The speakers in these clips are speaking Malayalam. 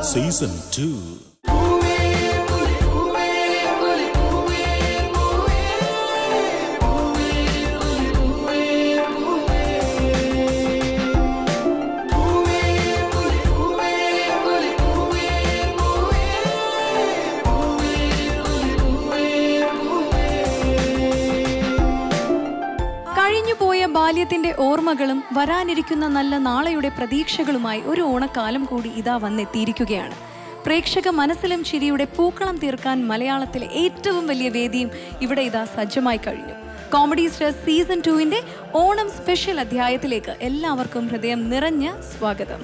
സീസൺ ടു കഴിഞ്ഞുപോയ ബാല്യത്തിന്റെ ഓർമ്മകളും വരാനിരിക്കുന്ന നല്ല നാളെയുടെ പ്രതീക്ഷകളുമായി ഒരു ഓണക്കാലം കൂടി ഇതാ വന്നെത്തിയിരിക്കുകയാണ് പ്രേക്ഷക മനസ്സിലും ചിരിയുടെ പൂക്കളം തീർക്കാൻ മലയാളത്തിലെ ഏറ്റവും വലിയ വേദിയും ഇവിടെ ഇതാ സജ്ജമായി കഴിഞ്ഞു കോമഡി സ്റ്റാർ സീസൺ ടുവിന്റെ ഓണം സ്പെഷ്യൽ അധ്യായത്തിലേക്ക് എല്ലാവർക്കും ഹൃദയം നിറഞ്ഞ സ്വാഗതം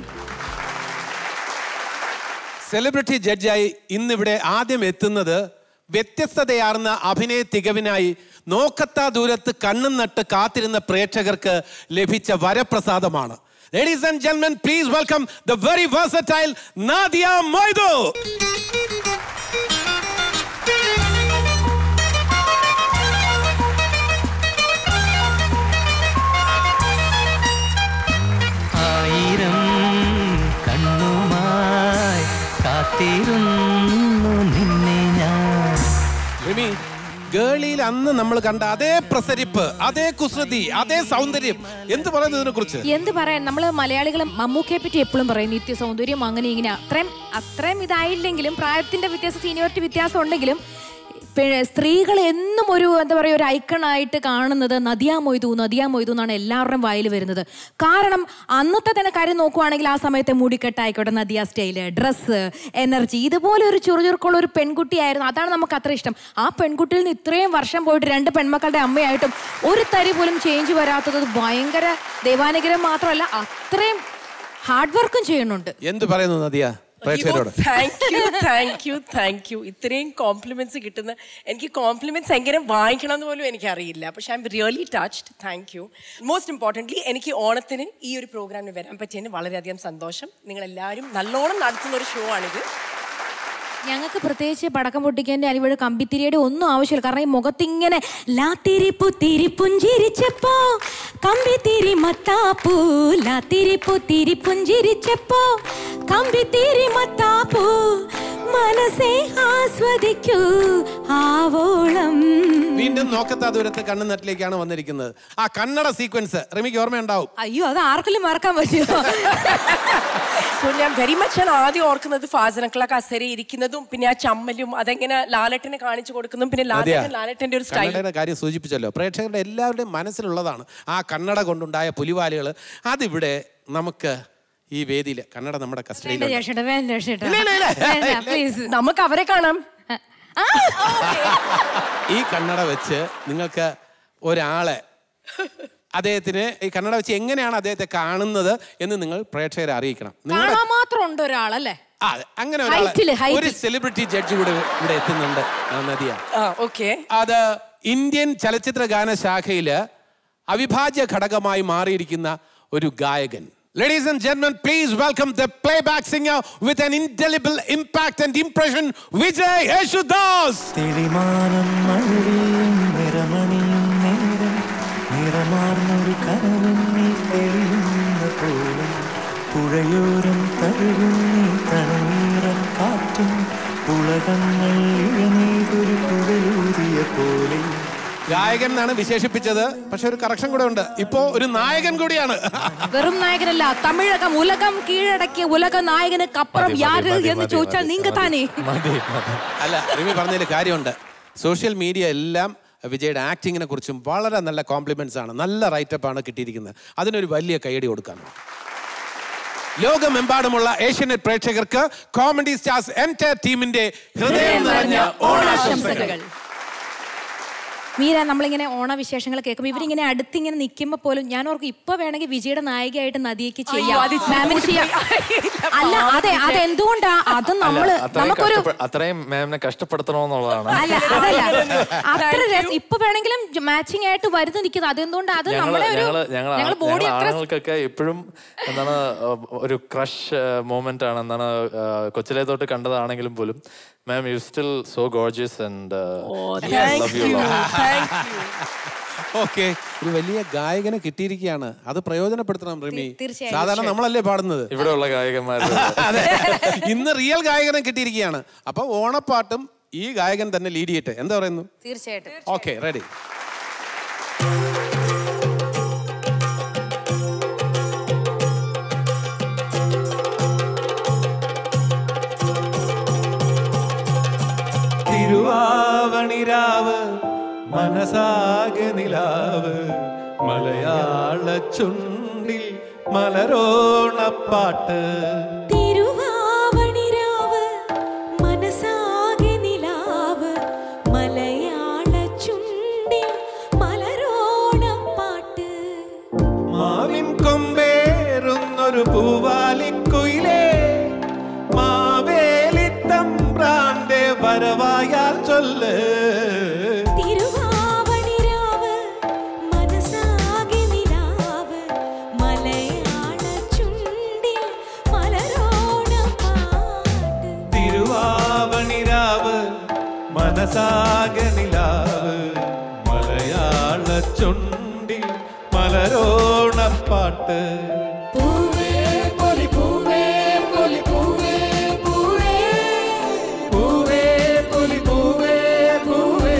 സെലിബ്രിറ്റി ജഡ്ജായി ഇന്നിവിടെ ആദ്യം എത്തുന്നത് വ്യത്യസ്തതയാർന്ന അഭിനയ തികവിനായി നോക്കത്താ ദൂരത്ത് കണ്ണും നട്ട് കാത്തിരുന്ന പ്രേക്ഷകർക്ക് ലഭിച്ച വരപ്രസാദമാണ് ലേഡീസ് ആൻഡ് ജെന്മൻ please welcome the very versatile Nadia Moidu ആയിരം കണ്ണുമായി കാത്തിരുന്നു നിന്നെ ഞാൻ റിമി ഗേളിയിൽ അന്ന് നമ്മൾ കണ്ട അതേ പ്രസരിപ്പ് അതേ കുസൃതി അതേ സൗന്ദര്യം എന്ത് പറയുന്നു ഇതിനെ കുറിച്ച് എന്ത് പറയാൻ നമ്മള് മലയാളികളും മമ്മൂക്കയെ പറ്റി എപ്പോഴും പറയും നിത്യ സൗന്ദര്യം അങ്ങനെ ഇങ്ങനെ അത്രയും അത്രയും ഇതായില്ലെങ്കിലും പ്രായത്തിന്റെ വ്യത്യാസം സീനിയോറിറ്റി വ്യത്യാസം ഉണ്ടെങ്കിലും പെ- സ്ത്രീകൾ എന്നും ഒരു എന്താ പറയുക ഒരു ഐക്കണായിട്ട് കാണുന്നത് നദിയാ മൊയ്തു നദിയാ മൊയ്തു എന്നാണ് എല്ലാവരുടെയും വായിൽ വരുന്നത് കാരണം അന്നത്തെ തന്നെ കാര്യം നോക്കുവാണെങ്കിൽ ആ സമയത്തെ മുടിക്കെട്ടായിക്കോട്ടെ നദിയ സ്റ്റൈല് ഡ്രസ്സ് എനർജി ഇതുപോലെ ഒരു ചുറുചുറുക്കുള്ള ഒരു പെൺകുട്ടിയായിരുന്നു അതാണ് നമുക്ക് അത്ര ഇഷ്ടം ആ പെൺകുട്ടിയിൽ നിന്ന് ഇത്രയും വർഷം പോയിട്ട് രണ്ട് പെൺമക്കളുടെ അമ്മയായിട്ടും ഒരു തരി പോലും ചേഞ്ച് വരാത്തത് ഭയങ്കര ദൈവാനുഗ്രഹം മാത്രമല്ല അത്രയും ഹാർഡ് വർക്കും ചെയ്യുന്നുണ്ട് എന്ത് പറയുന്നു നദിയ പ്രേക്ഷകരോട് thank you thank you thank you ഇത്രയും കോംപ്ലിമെന്റ്സ് കിട്ടുന്ന എനിക്ക് കോംപ്ലിമെന്റ്സ് എങ്ങനെ വാങ്ങിക്കണം എന്ന് പോലും എനിക്ക് അറിയില്ല പക്ഷെ I'm really touched thank you most importantly എനിക്ക് ഓണത്തിന് ഈ ഒരു പ്രോഗ്രാമിന് വരാൻ പറ്റിയതിന് വളരെയധികം സന്തോഷം നിങ്ങൾ എല്ലാവരും നല്ലോണം നടത്തുന്ന ഒരു ഷോ ആണിത് ഞങ്ങൾക്ക് പ്രത്യേകിച്ച് പടക്കം പൊട്ടിക്കേണ്ട അലിവഴ കമ്പിത്തിരിയുടെ ഒന്നും ആവശ്യമില്ല കാരണം ഈ മുഖത്തിങ്ങനെ ലാത്തിരിപ്പു തിരിപ്പുഞ്ചിരിച്ചപ്പോ കമ്പിത്തിരി മത്താപ്പൂ ലാത്തിരിപ്പു തിരിപ്പുഞ്ചിരിച്ചപ്പോ കമ്പിത്തിരി മത്താപ്പൂ മനസ്സെ ആസ്വദിക്കൂ ആവോളം വീണ്ടും നോക്കത്താ ദൂരത്ത് കണ്ണു നട്ടിലേക്കാണ് വന്നിരിക്കുന്നത് ആ കന്നഡ സീക്വൻസ് റിമിക്ക് ഓർമ്മയുണ്ടാവും അയ്യോ അത് ആർക്കെങ്കിലും മറക്കാൻ പറ്റുമോ സോ ഞാൻ വെരി മച്ച് ഞാൻ ആദ്യം ഓർക്കുന്നത് ഫാസനക്കള കസേര ഇരിക്കുന്നതും പിന്നെ ആ ചമ്മലും അതെങ്ങനെ ലാലട്ടനെ കാണിച്ചു കൊടുക്കുന്നതും പിന്നെ അതെയാ? ലാലട്ടൻ ലാലട്ടന്റെ ഒരു സ്റ്റൈൽ കന്നഡയുടെ കാര്യം സൂചിപ്പിച്ചല്ലോ പ്രേക്ഷകരുടെ എല്ലാവരുടെയും മനസ്സിലുള്ളതാണ് ആ കന്നഡ കൊണ്ടുണ്ടായ പുലിവാലുകൾ അതിവിടെ നമുക്ക് ഈ വേദിയിൽ കന്നഡ നമ്മുടെ കസ്റ്റഡിയിലുണ്ട് ചേട്ടാ വേണ്ട ചേട്ടാ ഇല്ല, ഇല്ല, ഇല്ല. വേണ്ട, please. നമുക്ക് അവരെ കാണാം ആ, ഈ കന്നഡ വെച്ച് നിങ്ങൾക്ക് ഒരാളെ അദ്ദേഹത്തിന് ഈ കന്നഡ വെച്ച് എങ്ങനെയാണ് അദ്ദേഹത്തെ കാണുന്നത് എന്ന് നിങ്ങൾ പ്രേക്ഷകരെ അറിയിക്കണം നിങ്ങളുടെ കാണാൻ മാത്രം ഉണ്ട് ഒരാളല്ലേ ആ, അങ്ങനെ Height ല്, ഒരാളെ height. ഒരു സെലിബ്രിറ്റി ജഡ്ജ് കൂടെ ഇവിടെ എത്തുന്നുണ്ട് ആ, നദിയ ആ ഓക്കെ അത് ഇന്ത്യൻ ചലച്ചിത്ര ഗാന ശാഖയില് അവിഭാജ്യ ഘടകമായി മാറിയിരിക്കുന്ന ഒരു ഗായകൻ Ladies and gentlemen, please welcome the playback singer with an indelible impact and impression, Vijay Yeshudas. തെളിമാനം മഴവിയും നിറമണിയും നേരം നിറമാർന്നൊരു കനവെണ്ണി തെളിയുന്ന പോലെ പുഴയോരം തഴുകുന്നീ തണുനീറൻ കാറ്റും പുളകങ്ങൾ ഇഴനീതൊരു കുഴലൂതിയ പോലെ ഗായകൻ എന്നാണ് വിശേഷിപ്പിച്ചത് പക്ഷെ ഒരു കറക്ഷൻ കൂടെ ഉണ്ട് ഇപ്പോ ഒരു നായകൻ കൂടിയാണ് വെറും നായകനല്ല തമിഴകം ഉലകം കീഴടക്കിയ ഉലക നായകനുക്കപ്പുറം യാര് എന്ന് ചോദിച്ചാൽ നീങ്ക താനേ അല്ല റിമി പറഞ്ഞതിൽ കാര്യമുണ്ട് സോഷ്യൽ മീഡിയ എല്ലാം വിജയുടെ ആക്ടിങ്ങിനെ കുറിച്ചും വളരെ നല്ല കോംപ്ലിമെന്റ്സ് ആണ് നല്ല റൈറ്റപ്പ് ആണ് കിട്ടിയിരിക്കുന്നത് അതിനൊരു വലിയ കൈയടി കൊടുക്കാണ് ലോകമെമ്പാടുമുള്ള ഏഷ്യനെറ്റ് പ്രേക്ഷകർക്ക് കോമഡി സ്റ്റാർസ് എൻറ്റയർ ടീമിന്റെ ഹൃദയം നിറഞ്ഞ ഓണാശംസകൾ മീര നമ്മളിങ്ങനെ ഓണവിശേഷങ്ങൾ കേൾക്കുമ്പോൾ ഇവരിങ്ങനെ അടുത്തിങ്ങനെ നിൽക്കുമ്പോൾ പോലും ഞാൻ ഓർക്കും ഇപ്പൊ വേണമെങ്കിൽ വിജയുടെ നായികയായിട്ട് നദിയേക്ക് ചെയ്യാം അത് ഇച്ചിരി മാമിന് ചെയ്യാം അല്ല അതെ അതെന്തുകൊണ്ടാ അത് അല്ല, നമ്മള് അത്രയും നമുക്കൊരു കഷ്ടപ്പെ- അത്രയും മാമിനെ കഷ്ടപ്പെടുത്തണമെന്നുള്ളതാണ് അല്ല അതല്ല അത്ര രസം ഇപ്പൊ വേണമെങ്കിലും മാച്ചിങ് ആയിട്ട് വരുന്ന നിൽക്കുന്നത് അതെന്തുകൊണ്ട് അത് ഞങ്ങള് നമ്മളെ ഒരു ഞങ്ങള് ഞങ്ങള് ഞങ്ങൾ ബോഡി ഞങ്ങള് അത്ര ആണുങ്ങൾക്കൊക്കെ എപ്പോഴും എന്താണ് അഹ് ഒരു ക്രഷ് മൊമെന്റ് ആണ് എന്താണ് അഹ് കൊച്ചിലെ തൊട്ട് കണ്ടതാണെങ്കിലും പോലും ma'am you still so gorgeous and love you thank you okay ഒരു വലിയ ഗായകനെ കിട്ടിയിരിക്കുകയാണ് അത് പ്രയോജനപ്പെടുത്തണം റിമി തീർച്ചയായും. സാധാരണ നമ്മളല്ലേ പാടുന്നത് ഇവിടെയുള്ള ഗായകന്മാരുടെ അതെ ഇന്ന് റിയൽ ഗായകനെ കിട്ടിയിരിക്കുകയാണ് അപ്പൊ ഓണപ്പാട്ടും ഈ ഗായകൻ തന്നെ ലീഡ് ചെയ്യട്ടെ എന്താ പറയുന്നു തീർച്ചയായിട്ടും ഓക്കെ റെഡി തിരുവാവണിരാവ് മനസാകെ നിലാവ് മലയാള ചുണ്ടിൽ മലരോണപ്പാട്ട് തിരുവാവണിരാവ് മനസാകെ നിലാവ് മലയാള ചുണ്ടിൽ മലരോണപ്പാട്ട് മാവിൻ കൊമ്പേറുന്നൊരു പൂവാലിക്കുയിലേ മാവേലിത്തമ്പ്രാന്റെ വരവായാൽ ചൊല്ല് തിരുവാവണിരാവ് മനസാകെ നിലാവ് മലയാള ചുണ്ടിൽ മലരോണപ്പാട്ട് തിരുവാവണിരാവ് മനസാകെ നിലാവ് മലയാള ചുണ്ടിൽ മലരോണപ്പാട്ട് പൂവേ പൊലി പൂവേ പൊലി പൂവേ പൂവേ പൂവേ പുലി പൂവേ പൂവേ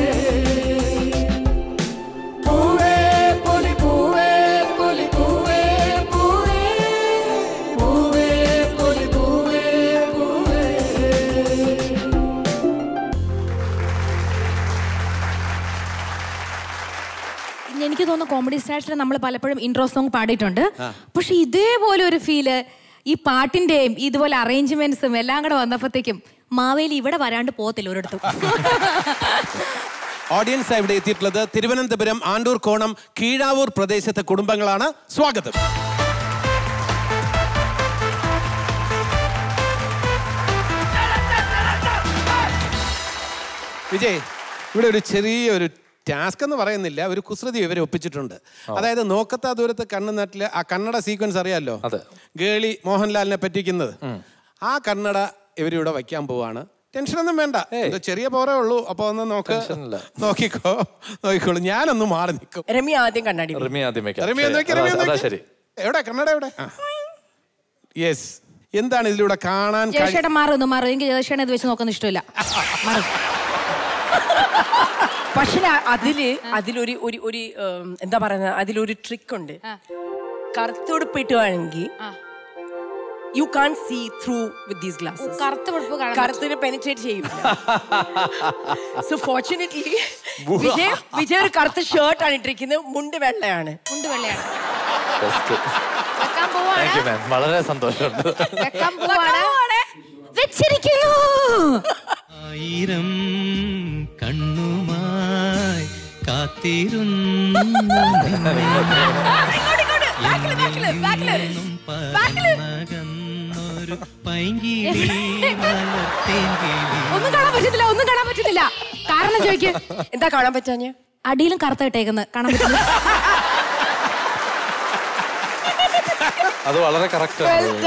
പൂവേ പുലി പൂവേ പുലി പൂവേ പൂവേ പൂവേ പുലി പൂവേ പൂവേ എനിക്ക് തോന്നുന്നു കോമഡി സ്റ്റാർസിൽ നമ്മൾ പലപ്പോഴും ഇൻട്രോ സോങ് പാടിയിട്ടുണ്ട് പക്ഷെ ഇതേപോലെ ഒരു ഫീല് ഈ പാട്ടിന്റെയും ഇതുപോലെ അറേഞ്ച്മെന്റ്സും എല്ലാം കൂടെ വന്നപ്പോഴത്തേക്കും മാവേലി ഇവിടെ വരാണ്ട് പോകത്തില്ല ഒരിടത്തും ഓഡിയൻസ് ഇവിടെ എത്തിയിട്ടുള്ളത് തിരുവനന്തപുരം ആണ്ടൂർ കോണം കീഴാവൂർ പ്രദേശത്തെ കുടുംബങ്ങളാണ് സ്വാഗതം വിജയ് ഇവിടെ ഒരു ചെറിയ ഒരു ടാസ്ക് എന്ന് പറയുന്നില്ല ഒരു കുസൃതി ഇവരെ ഒപ്പിച്ചിട്ടുണ്ട് അതായത് നോക്കത്താ ദൂരത്ത് കണ്ണു നാട്ടില് ആ കന്നഡ സീക്വൻസ് അറിയാലോ അതെ. ഗേളി മോഹൻലാലിനെ പറ്റിക്കുന്നത് ആ കന്നഡ ഇവരിവിടെ വയ്ക്കാൻ പോവാണ് ടെൻഷനൊന്നും വേണ്ട ഇത് ചെറിയ പോറേ ഉള്ളൂ അപ്പൊ ഒന്ന് നോക്ക് ടെൻഷനില്ല. നോക്കിക്കോ നോക്കിക്കോളൂ ഞാനൊന്ന് മാറി നിൽക്കും രമി ആദ്യം കണ്ണാടി റിമി ആദ്യം വെക്കാം റിമി ഒന്ന് വെക്ക്, ശരി, റിമി അതാ- ഒന്ന് അതാ വെക്ക്. ശരി എവിടെ കന്നഡ എവിടെ യെസ് എന്താണ് ഇതിലൂടെ കാണാൻ കഴി- ജയശേട്ടൻ മാറുന്നു മാറും എനിക്ക് ജയശേട്ടൻ ഇത് വെച്ച് നോക്കുന്ന ഇഷ്ടമില്ല മാറും പക്ഷെ അതില് അതിലൊരു ഒരു ഒരു ഉം, എന്താ പറയുന്നത് അതിലൊരു ട്രിക്ക് ഉണ്ട് കറുത്തോടുപ്പ് ഇട്ടുവാണെങ്കിൽ you can see through with these glasses കറുത്ത വെളുപ്പ് കാണാൻ കറുത്തിന് പെനിട്രേറ്റ് ചെയ്യില്ല സോ ഫോർച്ചുനേറ്റ്ലി വിജയ് വിജയ് ഒരു കറുത്ത ഷർട്ട് ആണ് ഇട്ടിരിക്കുന്നത് മുണ്ട് വെള്ളയാണ് മുണ്ട് വെള്ളയാണ് ബെസ്റ്റ് വെക്കാൻ പോവാണ് താങ്ക് യു മാം വളരെ സന്തോഷമുണ്ട് വെക്കാൻ പോവാണ് വെച്ചിരിക്കുന്നു ആയിരം കണ്ണുമായി കാത്തിരുന്നു പരമകന്നൊരു പൈങ്കിളി മലർത്തേങ്കിളി ഒന്നും കാണാൻ പറ്റത്തില്ല ഒന്നും കാണാൻ പറ്റുന്നില്ല കാരണം ചോദിക്ക് എന്താ കാണാൻ പറ്റാഞ്ഞ് അടിയിലും കറുത്ത ഇട്ടേക്കുന്നത് കാണാൻ പറ്റില്ല അത് വളരെ കറക്റ്റ്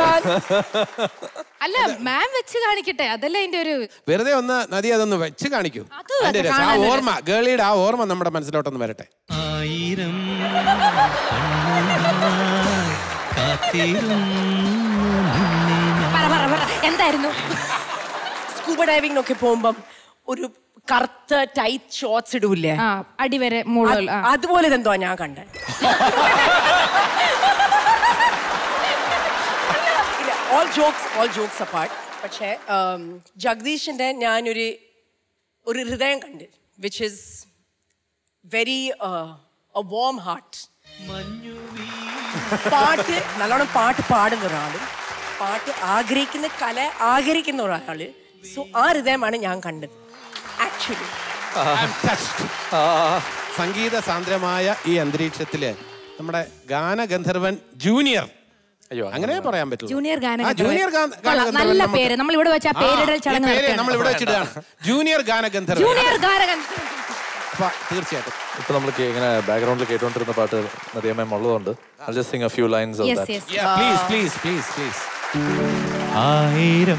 അല്ല മാം വെച്ച് കാണിക്കട്ടെ അതല്ലേ അതിന്റെ ഒരു വെറുതെ ഒന്ന് നദി അതൊന്ന് വെച്ച് കാണിക്കൂ അത് അതിന്റെ രസം. ആ കാണാൻ ഒരു ഓർമ്മ ഗേളിയുടെ ആ ഓർമ്മ നമ്മുടെ മനസ്സിലോട്ടൊന്ന് വരട്ടെ ആയിരം കണ്ണുമായി കാത്തിരുന്നു നിന്നെ ഞാൻ പറ പറ പറ എന്തായിരുന്നു സ്കൂബ ഡൈവിംഗിനൊക്കെ പോകുമ്പം ഒരു കറുത്ത ടൈറ്റ് ഷോർട്സ് ഇടൂല്ലേ ആ അടിവരെ മുകളിൽ ആ. അതുപോലെ ഇതെന്തോ ഞാൻ കണ്ടത് all jokes all jokes apart പക്ഷേ ഉം, ജഗദീഷിന്റെ ഞാനൊരു ഒരു ഹൃദയം കണ്ട് which is very a warm heart പാട്ട് നല്ലോണം പാട്ട് പാടുന്ന ഒരാളും പാട്ട് ആഗ്രഹിക്കുന്ന കല ആഗ്രഹിക്കുന്ന ഒരാള് സോ ആ ഹൃദയമാണ് ഞാൻ കണ്ടത് ആക്ച്വലി I'm touched. സംഗീത സാന്ദ്രമായ ഈ അന്തരീക്ഷത്തില് നമ്മുടെ ഗാനഗന്ധർവൻ ജൂനിയർ അയ്യോ അങ്ങനെ പറയാൻ പറ്റുള്ളൂ ജൂനിയർ ഗാന ആ, ജൂനിയർ ഗാന- ഗാനഗന്ധർവൻ നല്ല നമുക്ക് പേര് നമ്മൾ ഇവിടെ വെച്ച ആ പേരിടൽ ആ, ചടങ്ങ് ഈ പേര് നടത്തുകയാണ്. നമ്മൾ ഇവിടെ വെച്ചിട്ടാണ് ജൂനിയർ ഗാനഗന്ധർവൻ ജൂനിയർ ഗാനകൻ അപ്പൊ തീർച്ചയായിട്ടും ഇപ്പൊ നമ്മൾ ഇങ്ങനെ ബാക്ക്ഗ്രൗണ്ടിൽ കേട്ടോണ്ടിരുന്ന പാട്ട് നദിയ മാം ഉള്ളതുകൊണ്ട് just sing a few lines of yes that yes please please please please ആയിരം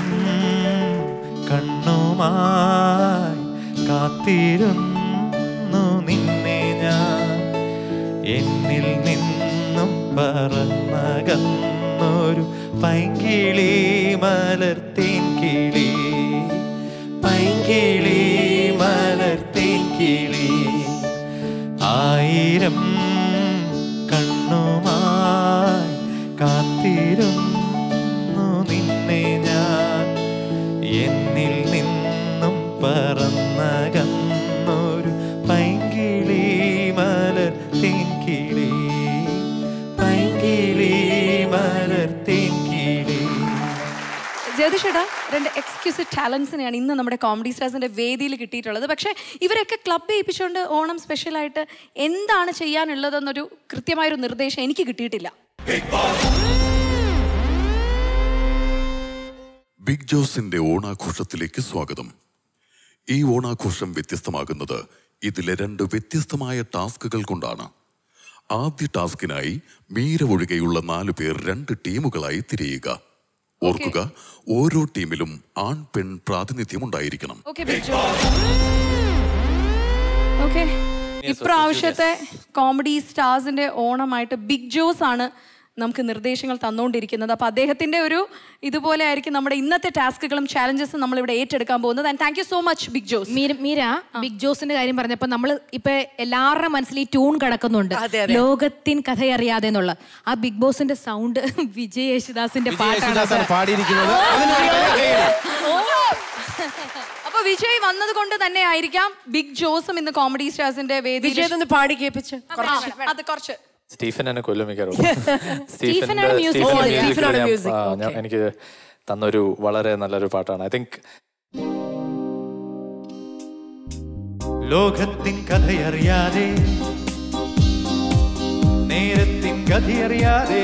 കണ്ണുമായി കാത്തിരുന്നു നിന്നെ ഞാൻ പറന്നകന്നൊരു പൈങ്കിളി മലർത്തേൻ കിളി പൈങ്കിളി മലർത്തേൻ കിളി ആയിരം കണ്ണുമായി കാത്തിരുന്നു നിന്നെ ഞാൻ എന്നിൽ നിന്നും പറന്നകന്നൊരു പൈങ്കിളി മലർത്തേൻ കിളി പൈങ്കിളി മലർത്തേൻ കിളി ജ്യോതിഷേട്ടാ രണ്ട് എക്സ്ക്യൂസീവ് ടാലൻസിനെയാണ് ഇന്ന് നമ്മുടെ കോമഡി സ്റ്റാർസിന്റെ വേദിയിൽ കിട്ടിയിട്ടുള്ളത് പക്ഷേ ഇവരൊക്കെ ക്ലബ് ചെയ്യിപ്പിച്ചുകൊണ്ട് ഓണം സ്പെഷ്യലായിട്ട് എന്താണ് ചെയ്യാനുള്ളതെന്നൊരു കൃത്യമായൊരു നിർദ്ദേശം എനിക്ക് കിട്ടിയിട്ടില്ല ബിഗ് ജോസിന്റെ ഓണാഘോഷത്തിലേക്ക് സ്വാഗതം ഈ ഓണാഘോഷം വ്യത്യസ്തമാകുന്നത് ഇതിലെ രണ്ട് വ്യത്യസ്തമായ ടാസ്കുകൾ കൊണ്ടാണ് ആദ്യ ടാസ്കിനായി മീര ഒഴികെയുള്ള നാലു പേർ രണ്ട് ടീമുകളായി തിരിയുക ഓർക്കുക ഓരോ ടീമിലും ആൺ പെൺ പ്രാതിനിധ്യം ഉണ്ടായിരിക്കണം ഓക്കെ ബിഗ് ജോസ് ഓക്കെ ഇപ്രാവശ്യത്തെ കോമഡി സ്റ്റാർസിന്റെ ഓണമായിട്ട് ബിഗ് ജോസ് ആണ് നമുക്ക് നിർദ്ദേശങ്ങൾ തന്നുകൊണ്ടിരിക്കുന്നത് അപ്പൊ അദ്ദേഹത്തിന്റെ ഒരു ഇതുപോലെ ആയിരിക്കും നമ്മുടെ ഇന്നത്തെ ടാസ്കുകളും ചാലഞ്ചസും നമ്മൾ ഇവിടെ ഏറ്റെടുക്കാൻ പോകുന്നത് and thank you so much Big Jose Meera Meera Big ജോസിന്റെ കാര്യം പറഞ്ഞപ്പോ നമ്മൾ ഇപ്പൊ എല്ലാവരുടെ മനസ്സിൽ ഈ ട്യൂൺ കിടക്കുന്നുണ്ട് അതെ, അതെ. ലോകത്തിൻ കഥയറിയാതെ എന്നുള്ള ആ ബിഗ് ബോസിന്റെ സൗണ്ട് വിജയ് യേശുദാസിന്റെ പാട്ടാണ് യേശുദാസാണ് പാടിയിരിക്കുന്നത് അതിന് ഒരു കൈയടി. അപ്പൊ വിജയ് വന്നത് കൊണ്ട് തന്നെ ആയിരിക്കാം ബിഗ് ജോസും ഇന്ന് കോമഡി സ്റ്റാർസിന്റെ വേദിയിൽ വിജയ് ഒന്ന് പാടി കേൾപ്പിച്ച് ആ, അത് കുറച്ച് സ്റ്റീഫൻ എന്നെ കൊല്ലും മിക്കവാറും സ്റ്റീഫനാണ് music സ്റ്റീഫന്റെ ചെയ്തത്. music സ്റ്റീഫനാണ് ഞാൻ- music, ആ, ഞാൻ- okay. എനിക്ക് തന്നൊരു വളരെ നല്ലൊരു പാട്ടാണ് ഐ തിങ്ക് ലോകത്തിൻ കഥയറിയാതെ നേരത്തിൻ കഥയറിയാതെ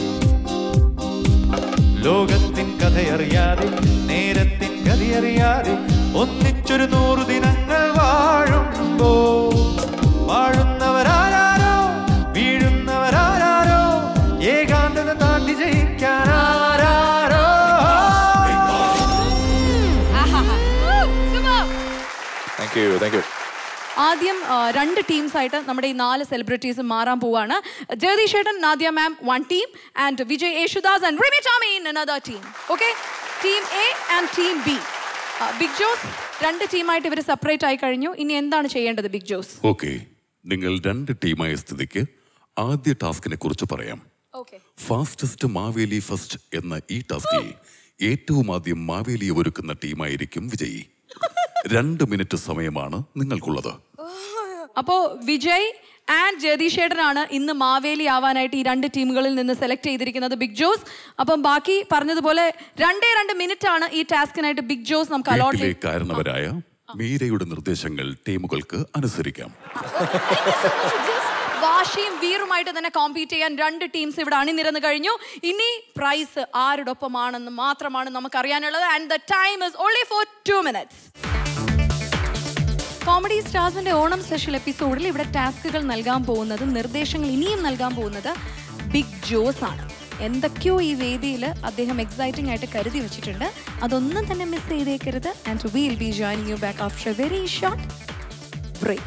ലോകത്തിൻ കഥയറിയാതെ നേരത്തിൻ കഥയറിയാതെ ഒന്നിച്ചൊരു നൂറു ദിനങ്ങൾ വാഴുമ്പോ വാഴുന്നവരാരോ വീഴുന്നവരാരോ ഏകാന്തത താണ്ടി ജയിക്കാൻ ആരാരോ താങ്ക് യു താങ്ക് യു ആദ്യം ആ, രണ്ട് ടീംസ് ആയിട്ട് നമ്മുടെ ഈ നാല് സെലിബ്രിറ്റീസ് മാറാൻ പോവാണ് ജഗദീഷ് ഏട്ടൻ Nadia ma'am one team and Vijay Yesudas and Rimi Tomy in another team okay team A and team B Big Jose രണ്ട് ടീമായിട്ട് ഇവർ സെപ്പറേറ്റ് ആയി കഴിഞ്ഞു ഇനി എന്താണ് ചെയ്യേണ്ടത് ബിഗ് ജോസ് ഓക്കെ നിങ്ങൾ രണ്ട് ടീമായ സ്ഥിതിക്ക് ആദ്യ ടാസ്കിനെ കുറിച്ച് പറയാം ഓക്കെ ഫാസ്റ്റസ്റ്റ് മാവേലി ഫസ്റ്റ് എന്ന ഈ ടാസ്കിൽ ഏറ്റവും ആദ്യം മാവേലിയെ ഒരുക്കുന്ന ടീമായിരിക്കും വിജയി രണ്ട് മിനിറ്റ് സമയമാണ് നിങ്ങൾക്കുള്ളത് അപ്പോൾ വിജയ് ആൻഡ് ജഗദീഷ് ഏട്ടനാണ് ഇന്ന് മാവേലി ആവാനായിട്ട് ഈ രണ്ട് ടീമുകളിൽ നിന്ന് സെലക്ട് ചെയ്തിരിക്കുന്നത് ബിഗ് ജോസ് അപ്പം ബാക്കി പറഞ്ഞതുപോലെ രണ്ടേ രണ്ട് മിനിറ്റ് ആണ് ഈ ടാസ്കിനായിട്ട് ബിഗ് ജോസ് നമുക്ക് അലോട്ട് വീട്ടിലെ കാരണവരായ മീരയുടെ നിർദ്ദേശങ്ങൾ ടീമുകൾക്ക് അനുസരിക്കാം വാശിയും വീറുമായിട്ട് തന്നെ കോമ്പീറ്റ് ചെയ്യാൻ രണ്ട് ടീംസ് ഇവിടെ അണിനിരന്ന് കഴിഞ്ഞു ഇനി പ്രൈസ് ആരോടൊപ്പമാണെന്ന് മാത്രമാണ് നമുക്ക് അറിയാനുള്ളത് and the time is only for two minutes comedy സ്റ്റാർസിന്റെ ഓണം സ്പെഷ്യൽ എപ്പിസോഡിൽ ഇവിടെ ടാസ്കുകൾ നൽകാൻ പോകുന്നത് നിർദ്ദേശങ്ങൾ ഇനിയും നൽകാൻ പോകുന്നത് ബിഗ് ജോസ് ആണ് എന്തൊക്കെയോ ഈ വേദിയിൽ അദ്ദേഹം എക്സൈറ്റിംഗ് ആയിട്ട് കരുതി വെച്ചിട്ടുണ്ട് അതൊന്നും തന്നെ മിസ് ചെയ്തേക്കരുത് and will be joining you back after a very short break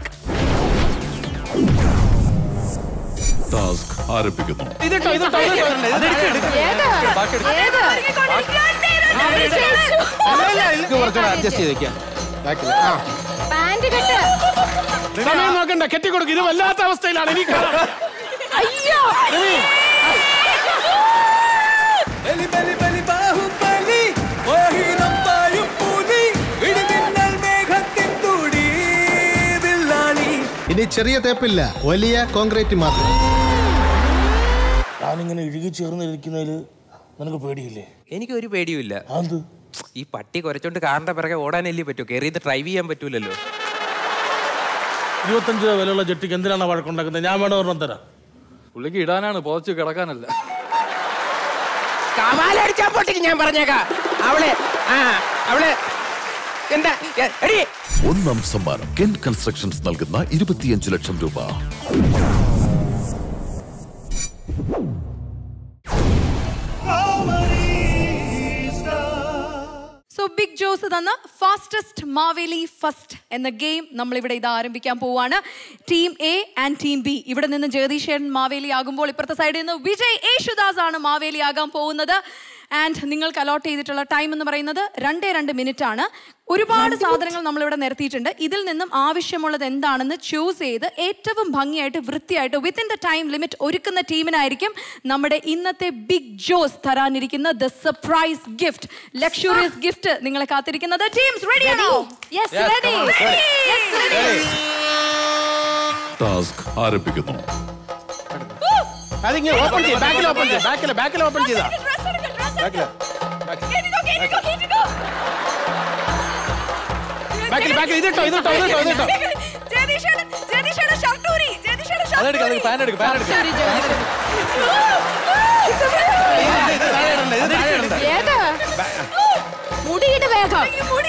task ആരംഭിക്കുന്നു ഇതിട്ടോ ഇതിട്ടോ കുറച്ചുകൂടെ അഡ്ജസ്റ്റ് ചെയ്തേക്കാം ബാക്കിൽ ആ പാന്റ് കെട്ട് സമയം നോക്കണ്ട കെട്ടിക്കൊടുക്കും ഇത് വല്ലാത്ത അവസ്ഥയിലാണ് എനിക്ക് കാണാം. അയ്യോ ബലി ബലി ബലി ബാഹുബലി ഓഹിനം പായും പുലി ഇടിമിന്നൽ മേഘത്തിൻ തുടി വില്ലാളി ഇനി ചെറിയ തേപ്പില്ല വലിയ കോൺക്രീറ്റ് മാത്രം ഞാനിങ്ങനെ ഇഴുകി ചേർന്നിരിക്കുന്നതിൽ നിനക്ക് പേടിയില്ലേ എനിക്ക് ഒരു പേടിയുമില്ല അത് ഈ പട്ടി കുരച്ചോണ്ട് കാറിന്റെ പിറകെ ഓടാനല്ലേ പറ്റൂ കയറിയത് ഡ്രൈവ് ചെയ്യാൻ പറ്റൂലല്ലോ ഇരുപത്തഞ്ച് രൂപ വിലയുള്ള ജെട്ടിക്ക് എന്തിനാണ് വഴക്കുണ്ടാക്കുന്നത് ഞാൻ വേണം ഒരെണ്ണം തരാം പുള്ളിക്ക് ഇടാനാണ് പുതച്ച് കിടക്കാനല്ല കമാലടിച്ചാ പൊട്ടിക്ക് ഞാൻ പറഞ്ഞേക്കാം അവളെ ആ അവളെ എന്താ എ- എടി ഒന്നാം സമ്മാനം കെൻ കൺസ്ട്രക്ഷൻസ് നൽകുന്ന ഇരുപത്തിയഞ്ച് ലക്ഷം രൂപ സോ ബിഗ് ജോസ് തന്ന ഫാസ്റ്റസ്റ്റ് മാവേലി ഫസ്റ്റ് എന്ന ഗെയിം നമ്മൾ ഇവിടെ ഇത് ആരംഭിക്കാൻ പോവാണ് team A and team B ഇവിടെ നിന്ന് ജഗദീശൻ മാവേലി ആകുമ്പോൾ ഇപ്പുറത്തെ സൈഡിൽ നിന്ന് വിജയ് യേശുദാസ് ആണ് മാവേലി ആകാൻ പോകുന്നത് ആൻഡ് നിങ്ങൾക്ക് അലോട്ട് ചെയ്തിട്ടുള്ള ടൈം എന്ന് പറയുന്നത് രണ്ടേ രണ്ട് മിനിറ്റ് ആണ് ഒരുപാട് സാധനങ്ങൾ നമ്മളിവിടെ നിരത്തിയിട്ടുണ്ട് ഇതിൽ നിന്നും ആവശ്യമുള്ളത് എന്താണെന്ന് ചൂസ് ചെയ്ത് ഏറ്റവും ഭംഗിയായിട്ട് വൃത്തിയായിട്ട് വിത്തിൻ ദ ടൈം ലിമിറ്റ് ഒരുക്കുന്ന ടീമിനായിരിക്കും നമ്മുടെ ഇന്നത്തെ ബിഗ് ജോസ് തരാനിരിക്കുന്ന the surprise gift luxurious gift നിങ്ങളെ കാത്തിരിക്കുന്നത് ടീംസ് റെഡിയാണോ Yes, Yes, ready. come on. Ready. Yes, ready. Task ആരംഭിക്കുന്നു അതിങ്ങനെ ഓപ്പൺ ചെയ്യും ബാക്കിൽ ഓപ്പൺ ചെയ്യും ബാക്കിൽ ബാക്കിൽ ഓപ്പൺ ചെയ്താ ബാക്കിൽ ബാക്കിൽ ഇതിട്ടോ ഇതിട്ടോ ഇതിട്ടോ ഇതിട്ടോ അതെടുക്ക അതെടുക്ക പാൻ എടുക്ക പാൻ എടുക്ക ഏതാ? മുടിയുടെ വേഗം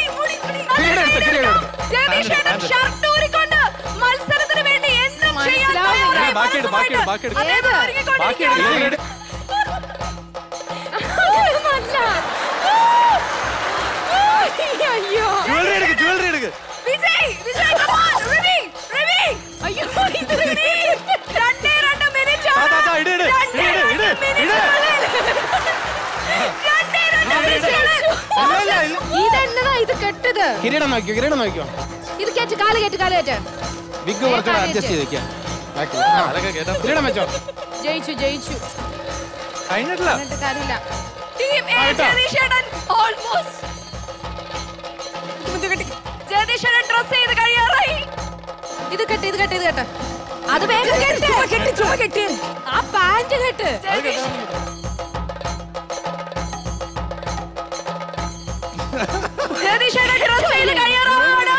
മത്സരത്തിന് വേണ്ടി എന്നും ചെയ്യാൻ മനസ്സിലാവുന്നില്ല. തയ്യാറായി ബാക്കി എടു, ബാക്കി എടു, മനസ്സുമായിട്ട് ബാക്കി എടു. അദ്ദേഹം ഏത്? ഒരുങ്ങിക്കൊണ്ടിരിക്കുകയാണ്. നല്ല. അയ്യോ ജ്വല്ലറി എടുക്ക് ജ്വല്ലറി എടുക്ക് വിജയ് വിജയ് come on, റിമി, റിമി. അയ്യോ ഇത് റിമി. രണ്ടേ രണ്ട് മിനിറ്റ് ആണ്. താ, താ, ഇട്, ഇട്, രണ്ടേ ഇട്, രണ്ട് ഇട്, മിനിറ്റിനുള്ളിൽ. രണ്ടേ രണ്ട് മിനിറ്റിനുള്ളിൽ. ഇതെന്നതാ ഇത് കെട്ടത് കിരീടം നോക്കിയോ കിരീടം നോക്കിയോ ഇത് കേറ്റ് കാല് കേറ്റ് കാല് കേറ്റ് വിഗ് കുറച്ചുകൂടെ അഡ്ജസ്റ്റ് ചെയ്ത് വെക്കാം ബാക്കിൽ ആ, അതൊക്കെ കേട്ടോ കിരീടം വെച്ചോ ജയിച്ചു ജയിച്ചു കഴിഞ്ഞിട്ടില്ല എന്നിട്ട് കാര്യമില്ല Team A, ജഗദീശേട്ടൻ almost. ജഗദീശേട്ടൻ dress ചെയ്ത് കഴിയാറായി. ഇത് കെട്ട് ഇത് കെട്ട് ഇത് കെട്ട് അത് വേഗം കെട്ട് കെട്ട് ചുമ കെട്ട് ആ പാന്റ് കെട്ട് ജഗദീഷ്. ജഗദീശേട്ടൻ dress ചെയ്ത് കഴിയാറാവണം.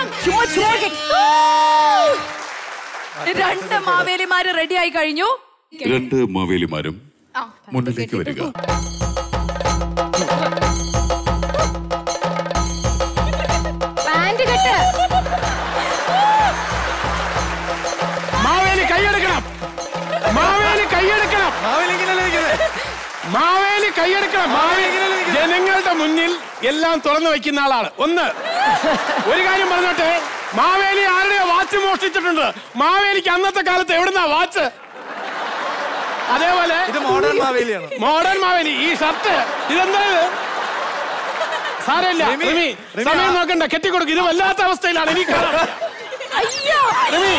രണ്ട് മാവേലിമാര് റെഡി ആയി കഴിഞ്ഞു രണ്ട് മാവേലിമാരും മുന്നിലേക്ക് വരിക പാന്റ് കെട്ട് മാവേലി കൈയെടുക്കണം മാവേലി കൈയെടുക്കണം മാവേലി ഇങ്ങനെയല്ലേ ഇരിക്കുന്നത്? മാവേലി കൈയെടുക്കണം മാവേലി ജനങ്ങളുടെ മുന്നിൽ എല്ലാം തുറന്നു വെക്കുന്ന ആളാണ് ഒന്ന് ഒരു കാര്യം പറഞ്ഞോട്ടെ മാവേലി ആരുടെയോ വാച്ച് മോഷ്ടിച്ചിട്ടുണ്ട് മാവേലിക്ക് അന്നത്തെ കാലത്ത് എവിടുന്നാ വാച്ച് അതേപോലെ ഇത് മോഡേൺ മാവേലിയാണ് മോഡേൺ മാവേലി ഈ ഷർട്ട് ഇതെന്താ ഇത് സാരമില്ല റിമി, റിമി റിമി, സമയം ആ- നോക്കണ്ട കെട്ടിക്കൊടുക്കും ഇത് വല്ലാത്ത അവസ്ഥയിലാണ് എനിക്ക് കാണാം. അയ്യോ റിമി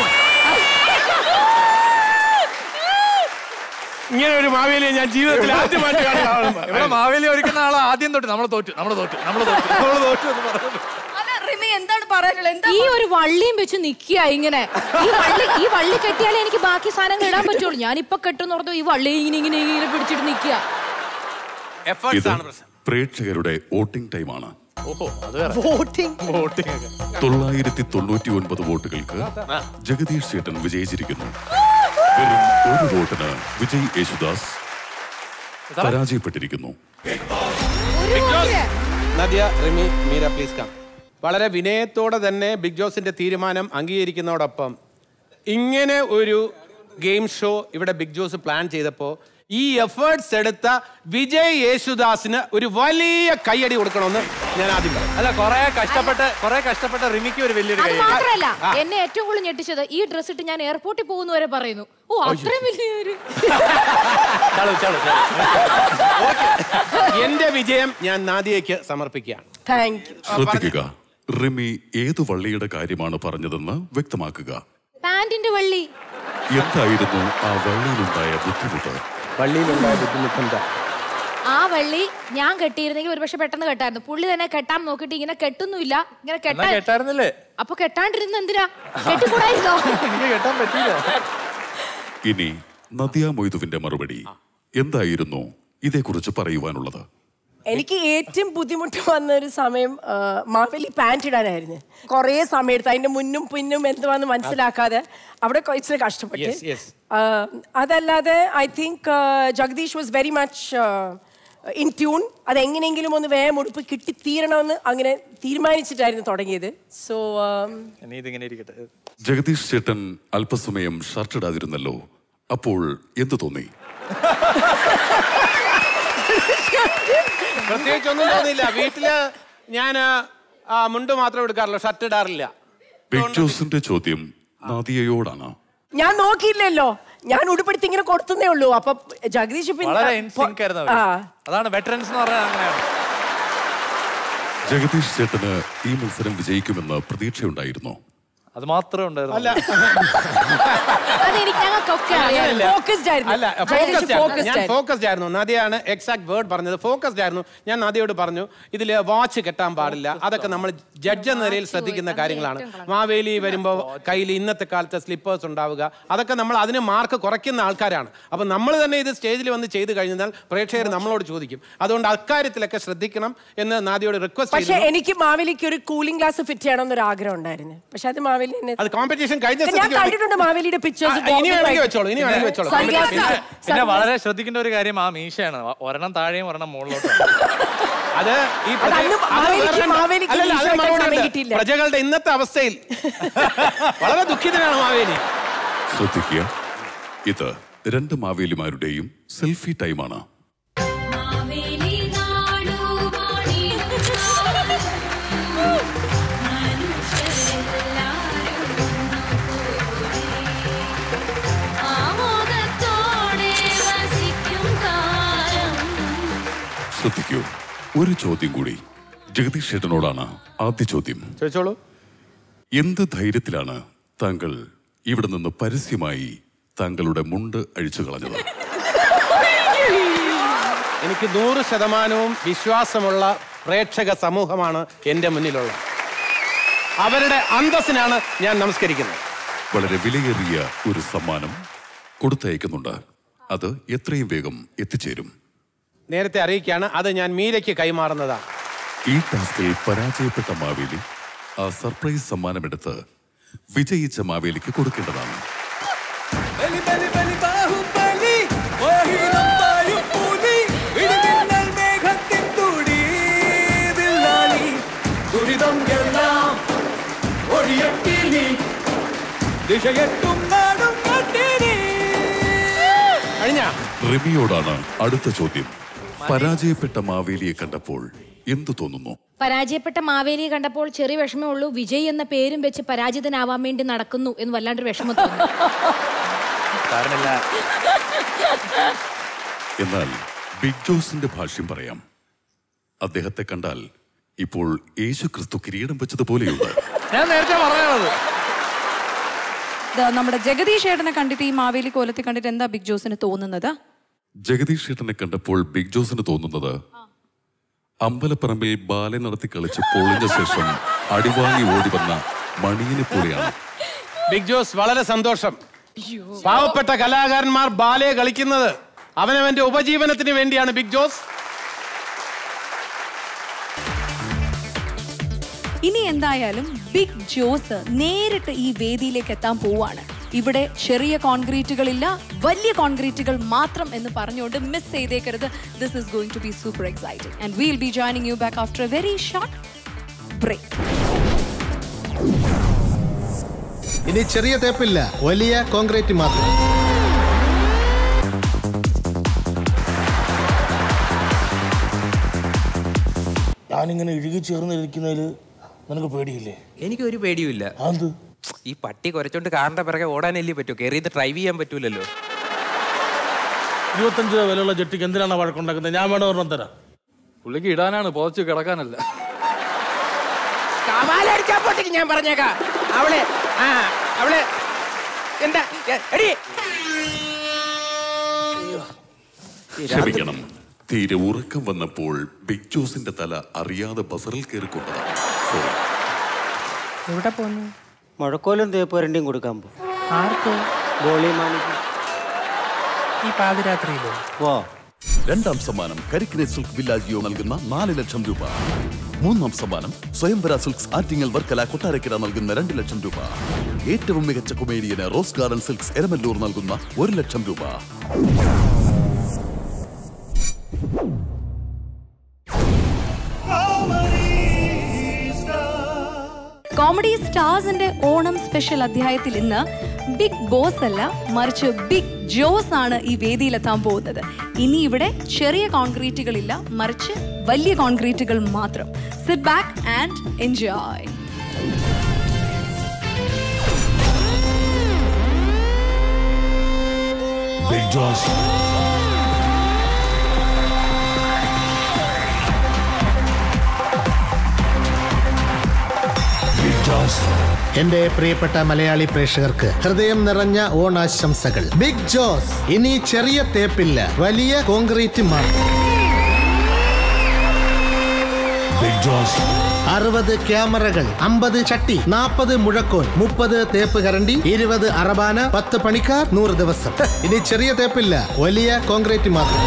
ഇങ്ങനെ ഒരു മാവേലിയെ ഞാൻ ജീവിതത്തിൽ ആദ്യമായിട്ട് കാണുകയാണ് ഇവിടെ മാവേലി ഒരുക്കുന്ന ആളെ ആദ്യം തൊട്ട് നമ്മൾ തോറ്റു നമ്മൾ തോറ്റു നമ്മൾ തോറ്റു നമ്മൾ തോറ്റു എന്ന് പറഞ്ഞു അല്ല റിമി എന്താണ് പറയാനുള്ളത് എന്താ ഈ ഒരു വള്ളിയും വെച്ച് നിക്കുക ഇങ്ങനെ ഈ വള്ളി ഈ വള്ളി കെട്ടിയാലേ എനിക്ക് ബാക്കി സാധനങ്ങൾ ഇടാൻ പറ്റുള്ളൂ ഞാൻ ഇപ്പൊ കെട്ടെന്ന് പറഞ്ഞു ഈ വള്ളി ഇങ്ങനെ ഇങ്ങനെ ഇങ്ങനെ പിടിച്ചിട്ട് നിക്കുക എഫേർട്സ് ഇത് ആണ് പ്രശ്നം പ്രേക്ഷകരുടെ വോട്ടിംഗ് ടൈമാണ് ഓഹോ അത് വേറെ വോട്ടിംഗ് വോട്ടിംഗ് ഒക്കെ തൊള്ളായിരത്തി തൊണ്ണൂറ്റി ഒൻപത് വോട്ടുകൾക്ക് ജഗദീഷ് ചേട്ടൻ വിജയിച്ചിരിക്കുന്നു വെറും ഒരു വോട്ടിന് വിജയ് യേശുദാസ് പരാജയപ്പെട്ടിരിക്കുന്നു ഒരു vote. Nadia Rimi Meera please come വളരെ വിനയത്തോടെ തന്നെ ബിഗ് ജോസിന്റെ തീരുമാനം അംഗീകരിക്കുന്നതോടൊപ്പം ഇങ്ങനെ ഒരു ഗെയിം ഷോ ഇവിടെ ബിഗ് ജോസ് പ്ലാൻ ചെയ്തപ്പോൾ ഈ എഫേർട്സ് എടുത്ത വിജയ് യേശുദാസിന് ഒരു വലിയ കൈയടി കൊടുക്കണമെന്ന് ഞാൻ ആദ്യം പറയാം അല്ല കൊറേ കഷ്ടപ്പെട്ട് കൊറേ കഷ്ടപ്പെട്ട റിമിക്ക് ഒരു വലിയൊരു അത് കൈ മാത്രല്ല എന്നെ ഏറ്റവും കൂടുതൽ ഞെട്ടിച്ചത് ഈ ഡ്രസ് ഇട്ട് ഞാൻ എയർപോർട്ടിൽ പോകുന്ന വരെ പറയുന്നു ഓ അത്രയും വലിയൊരു ചളു ചളു എന്റെ വിജയം ഞാൻ നാദിയയ്ക്ക് സമർപ്പിക്കുകയാണ് താങ്ക് യു ശ്രദ്ധിക്കുക റിമി ഏതു വള്ളിയുടെ കാര്യമാണ് പറഞ്ഞതെന്ന് വ്യക്തമാക്കുക പാന്റിന്റെ വള്ളി എന്തായിരുന്നു ആ വള്ളിയിലുണ്ടായ ബുദ്ധിമുട്ട് പള്ളിയിലുണ്ടായ ബുദ്ധിമുട്ടെന്താ ആ വള്ളി ഞാൻ കെട്ടിയിരുന്നെങ്കിൽ ഒരുപക്ഷെ പെട്ടെന്ന് കെട്ടായിരുന്നു പുള്ളി തന്നെ കെട്ടാൻ നോക്കിയിട്ട് ഇങ്ങനെ കെട്ടുന്നില്ല ഇങ്ങനെ എന്നാ കെട്ടാൻ കേട്ടായിരുന്നില്ലേ അപ്പൊ കെട്ടാണ്ടിരുന്ന എന്തിനാ കെട്ടിക്കൂടായിരുന്നോ എനിക്ക് കേട്ടാൻ പറ്റിയില്ല ഇനി നദിയ മൊയ്തുവിന്റെ മറുപടി എന്തായിരുന്നു ഇതേക്കുറിച്ച് പറയുവാനുള്ളത് എനിക്ക് ഏറ്റവും ബുദ്ധിമുട്ട് വന്ന ഒരു സമയം ആ, മാവേലി പാൻറ് ഇടാനായിരുന്നു കുറേ സമയം എടുത്ത് അതിന്റെ മുന്നും പിന്നും എന്തുവാന്ന് മനസ്സിലാക്കാതെ അവിടെ കുറച്ച് കഷ്ടപ്പെട്ട് Yes, yes. ആ, അതല്ലാതെ I think Jagadish was very much in tune അതെങ്ങനെയെങ്കിലും ഒന്ന് വേഗം ഉടുപ്പ് കിട്ടി തീരണമെന്ന് അങ്ങനെ തീരുമാനിച്ചിട്ടായിരുന്നു തുടങ്ങിയത് സോ ഇനി ഇതിങ്ങനെ ഇരിക്കട്ടെ ജഗദീഷ് ചേട്ടൻ അല്പസമയം ഷർട്ട് ഇടാതിരുന്നല്ലോ അപ്പോൾ എന്തു തോന്നി പ്രത്യേകിച്ച് ഒന്നും തോന്നിയില്ല വീട്ടില് ഞാൻ മുണ്ട് മാത്രം എടുക്കാറുള്ളൂ ഷർട്ട് ഇടാറില്ല ബിഗ് ജോസിന്റെ ചോദ്യം നാദിയയോടാണ് ഞാൻ നോക്കിയില്ലല്ലോ ഞാൻ ഉടുപ്പെടുത്തി ഇങ്ങനെ കൊടുത്തേ ഉള്ളൂ അപ്പൊ ജഗദീഷ് പിന്നെ വളരെ ഇൻസിങ്ക് ആയിരുന്നു അവര്. ആ. അതാണ് വെറ്ററൻസ് എന്ന് പറഞ്ഞാൽ അങ്ങനെയാണ് ജഗദീഷ് ചേട്ടന് ഈ മത്സരം വിജയിക്കുമെന്ന് പ്രതീക്ഷയുണ്ടായിരുന്നു അത് മാത്രമേ ഉണ്ടായിരുന്നു അല്ല അതെനിക്ക് ഞങ്ങൾക്കൊക്കെ അറിയാം അങ്ങനെയല്ല. Focused ആയിരുന്നു. അല്ല ജഗദീഷ് ഫോക്കസ്ഡ് ആയിരുന്നു focused ഞാൻ ആയിരുന്നു. ഫോക്കസ്ഡ് ആയിരുന്നു നദിയാണ് എക്സാക്ട് വേർഡ് പറഞ്ഞത് ഫോക്കസ്ഡ് ആയിരുന്നു ഞാൻ നദിയോട് പറഞ്ഞു ഇതിൽ വാച്ച് കെട്ടാൻ പാടില്ല അതൊക്കെ നമ്മൾ ജഡ്ജ് എന്ന നിലയിൽ ശ്രദ്ധിക്കുന്ന കാര്യങ്ങളാണ് മാവേലി വരുമ്പോൾ കയ്യിൽ ഇന്നത്തെ കാലത്തെ സ്ലിപ്പേഴ്സ് ഉണ്ടാവുക അതൊക്കെ നമ്മൾ അതിന് മാർക്ക് കുറയ്ക്കുന്ന ആൾക്കാരാണ് അപ്പം നമ്മൾ തന്നെ ഇത് സ്റ്റേജിൽ വന്ന് ചെയ്ത് കഴിഞ്ഞാൽ പ്രേക്ഷകർ നമ്മളോട് ചോദിക്കും അതുകൊണ്ട് അക്കാര്യത്തിലൊക്കെ ശ്രദ്ധിക്കണം എന്ന് നാദിയോട് റിക്വസ്റ്റ് പക്ഷെ ചെയ്തു എനിക്ക് മാവേലിക്ക് ഒരു കൂളിംഗ് ഗ്ലാസ് ഫിറ്റ് ചെയ്യണമെന്നൊരു ആഗ്രഹം ഉണ്ടായിരുന്നു പക്ഷെ അത് മാവേലി എന്നെ- അത് കോമ്പറ്റീഷൻ കഴിഞ്ഞ ഞാൻ സ്ഥിതിക്ക് കണ്ടിട്ടുണ്ട് മാവേലിയുടെ ആ, പിക്ചേഴ്സ് ഇനി വേണമെങ്കിൽ വെച്ചോളൂ ഇനി വേണമെങ്കിൽ വെച്ചോളൂ Sunglasses. പിന്നെ Sunglasses. വളരെ ശ്രദ്ധിക്കേണ്ട ഒരു കാര്യം ആ മീശയാണ് ഒരെണ്ണം താഴെയും ഒരെണ്ണം മുകളിലോട്ടും അത് ഈ അത് അന്ന് പ്രജ- അത് മാവേലിക്ക് വേറെ- മാവേലിക്ക് അല്ലല്ല, മീശ അതിന് വെക്കാൻ മറുപടി സമയം ഉണ്ട്. കിട്ടിയില്ല. പ്രജകളുടെ ഇന്നത്തെ അവസ്ഥയിൽ വളരെ ദുഃഖിതനാണ് മാവേലി ശ്രദ്ധിക്കുക ഇത് രണ്ട് മാവേലിമാരുടെയും സെൽഫി ടൈമാണ് ശ്രദ്ധിക്കൂ ഒരു ചോദ്യം കൂടി ജഗദീഷ് ചേട്ടനോടാണ് ആദ്യ ചോദ്യം ചോദിച്ചോളൂ എന്ത് ധൈര്യത്തിലാണ് താങ്കൾ ഇവിടെ നിന്ന് പരസ്യമായി താങ്കളുടെ മുണ്ട് അഴിച്ചു കളഞ്ഞത് എനിക്ക് നൂറ് ശതമാനവും വിശ്വാസമുള്ള പ്രേക്ഷക സമൂഹമാണ് എൻ്റെ മുന്നിലുള്ളത് അവരുടെ അന്തസ്സിനാണ് ഞാൻ നമസ്കരിക്കുന്നത് വളരെ വിലയേറിയ ഒരു സമ്മാനം കൊടുത്തയക്കുന്നുണ്ട് അത് എത്രയും വേഗം എത്തിച്ചേരും നേരത്തെ അറിയിക്കുകയാണ് അത് ഞാൻ മീരയ്ക്ക് കൈമാറുന്നതാണ് ഈ ടാസ്കിൽ പരാജയപ്പെട്ട മാവേലി ആ സർപ്രൈസ് സമ്മാനമെടുത്ത് വിജയിച്ച മാവേലിക്ക് കൊടുക്കേണ്ടതാണ് ബലി ബലി ബലി ബാഹുബലി മോഹിനം പായും പുലി ഇടിമിന്നൽ മേഘത്തിൻ തുടി വില്ലാളി ദുരിതം എല്ലാം ഒഴിയട്ടിനി ദിശയെട്ടും നാടും കട്ടിനി കഴിഞ്ഞ റിമിയോടാണ് അടുത്ത ചോദ്യം പരാജയപ്പെട്ട മാവേലിയെ കണ്ടപ്പോൾ എന്തു തോന്നുന്നു പരാജയപ്പെട്ട മാവേലിയെ കണ്ടപ്പോൾ ചെറിയ വിഷമേ ഉള്ളൂ വിജയ് എന്ന പേരും വെച്ച് പരാജിതനാവാൻ വേണ്ടി നടക്കുന്നു എന്ന് വല്ലാണ്ടൊരു വിഷമം തോന്നുന്നു കാരണമില്ല എന്നാൽ ബിഗ് ജോസിന്റെ ഭാഷ്യം പറയാം അദ്ദേഹത്തെ കണ്ടാൽ ഇപ്പോൾ യേശു ക്രിസ്തു കിരീടം വെച്ചതുപോലെയുണ്ട് ഞാൻ നേരത്തെ പറഞ്ഞത് ദാ നമ്മുടെ ജഗദീഷ് ഏട്ടനെ കണ്ടിട്ട് ഈ മാവേലി കോലത്തെ കണ്ടിട്ട് എന്താ ബിഗ് ജോസിന് തോന്നുന്നത് ജഗദീഷ് ചേട്ടനെ കണ്ടപ്പോൾ ബിഗ് ജോസിന് തോന്നുന്നത് അമ്പലപ്പറമ്പിൽ ബാലെ നടത്തി കളിച്ച് പൊളിഞ്ഞ ശേഷം അടിവാങ്ങി ഓടി വന്ന മണിയനെ പോലെയാണ് ബിഗ് ജോസ് വളരെ സന്തോഷം പാവപ്പെട്ട കലാകാരന്മാർ ബാലെ കളിക്കുന്നത് അവനവന്റെ ഉപജീവനത്തിന് വേണ്ടിയാണ് ബിഗ് ജോസ് ഇനി എന്തായാലും ബിഗ് ജോസ് നേരിട്ട് ഈ വേദിയിലേക്ക് എത്താൻ പോവാണ് ഇവിടെ ചെറിയ കോൺക്രീറ്റുകളില്ല വലിയ കോൺക്രീറ്റുകൾ മാത്രം എന്ന് പറഞ്ഞുകൊണ്ട് മിസ് ചെയ്തേക്കരുത് this is going to be super exciting and will be joining you back after a very short break ഇനി ചെറിയ തേപ്പില്ല വലിയ കോൺക്രീറ്റ് മാത്രം ഞാനിങ്ങനെ ഇഴുകി ചേർന്നിരിക്കുന്നതിൽ നിനക്ക് പേടിയില്ലേ എനിക്കൊരു പേടിയുമില്ല അത് ഈ പട്ടി കുരച്ചോണ്ട് കാറിന്റെ പിറകെ ഓടാനല്ലേ പറ്റൂ കയറിയത് ഡ്രൈവ് ചെയ്യാൻ പറ്റൂലല്ലോ ഇരുപത്തഞ്ച് രൂപ വിലയുള്ള ജെട്ടിക്ക് എന്തിനാണ് വഴക്കുണ്ടാക്കുന്നത് ഞാൻ വേണം ഒരെണ്ണം തരാം പുള്ളിക്ക് ഇടാനാണ് പോച്ച് കിടക്കാനല്ല കവാലടിച്ചാ പോട്ടേക്ക് ഞാൻ പറഞ്ഞേക്കാം അവളെ ആ അവളെ എന്താ എ- എടി ക്ഷമിക്കണം തീരെ ഉറക്കം വന്നപ്പോൾ ബിഗ് ജോസിന്റെ തല അറിയാതെ ബസറിൽ കയറിക്കൊണ്ടതാണ് സോറി എവിടെ പോന്നു മുഴക്കോലും തേപ്പ് വരണ്ടിയും കൊടുക്കാൻ പോകും ആർക്ക് ബോളി മാണിക്ക് ഈ പാതിരാത്രിയിലോ ഓ രണ്ടാം സമ്മാനം കരിക്കിനെ സിൽക്ക് വില്ലാജിയോ നൽകുന്ന നാല് ലക്ഷം രൂപ മൂന്നാം സമ്മാനം സ്വയംവര സിൽക്സ് ആറ്റിങ്ങൽ വർക്കല കൊട്ടാരക്കര നൽകുന്ന രണ്ട് ലക്ഷം രൂപ ഏറ്റവും മികച്ച കൊമേഡിയന് റോസ് ഗാർഡൻ സിൽക്സ് എരമല്ലൂർ നൽകുന്ന ഒരു ലക്ഷം രൂപ കോമഡി സ്റ്റാർസിന്റെ ഓണം സ്പെഷ്യൽ അധ്യായത്തിൽ ഇന്ന് ബിഗ് ബോസ് അല്ല മറിച്ച് ബിഗ് ജോസ് ആണ് ഈ വേദിയിലെത്താൻ പോകുന്നത് ഇനി ഇവിടെ ചെറിയ കോൺക്രീറ്റുകളില്ല മറിച്ച് വലിയ കോൺക്രീറ്റുകൾ മാത്രം sit back and enjoy Big Jaws. Big Jaws. എന്റെ പ്രിയപ്പെട്ട മലയാളി പ്രേക്ഷകർക്ക് ഹൃദയം നിറഞ്ഞ ഓണാശംസകൾ ബിഗ് ജോസ് ഇനി ചെറിയ തേപ്പില്ല വലിയ കോൺക്രീറ്റ് മാത്രം Big Jaws. അറുപത് ക്യാമറകൾ അമ്പത് ചട്ടി നാൽപ്പത് മുഴക്കോൽ മുപ്പത് തേപ്പ് കരണ്ടി ഇരുപത് അറബാന പത്ത് പണിക്കാർ നൂറ് ദിവസം ഇനി ചെറിയ തേപ്പില്ല വലിയ കോൺക്രീറ്റ് മാത്രം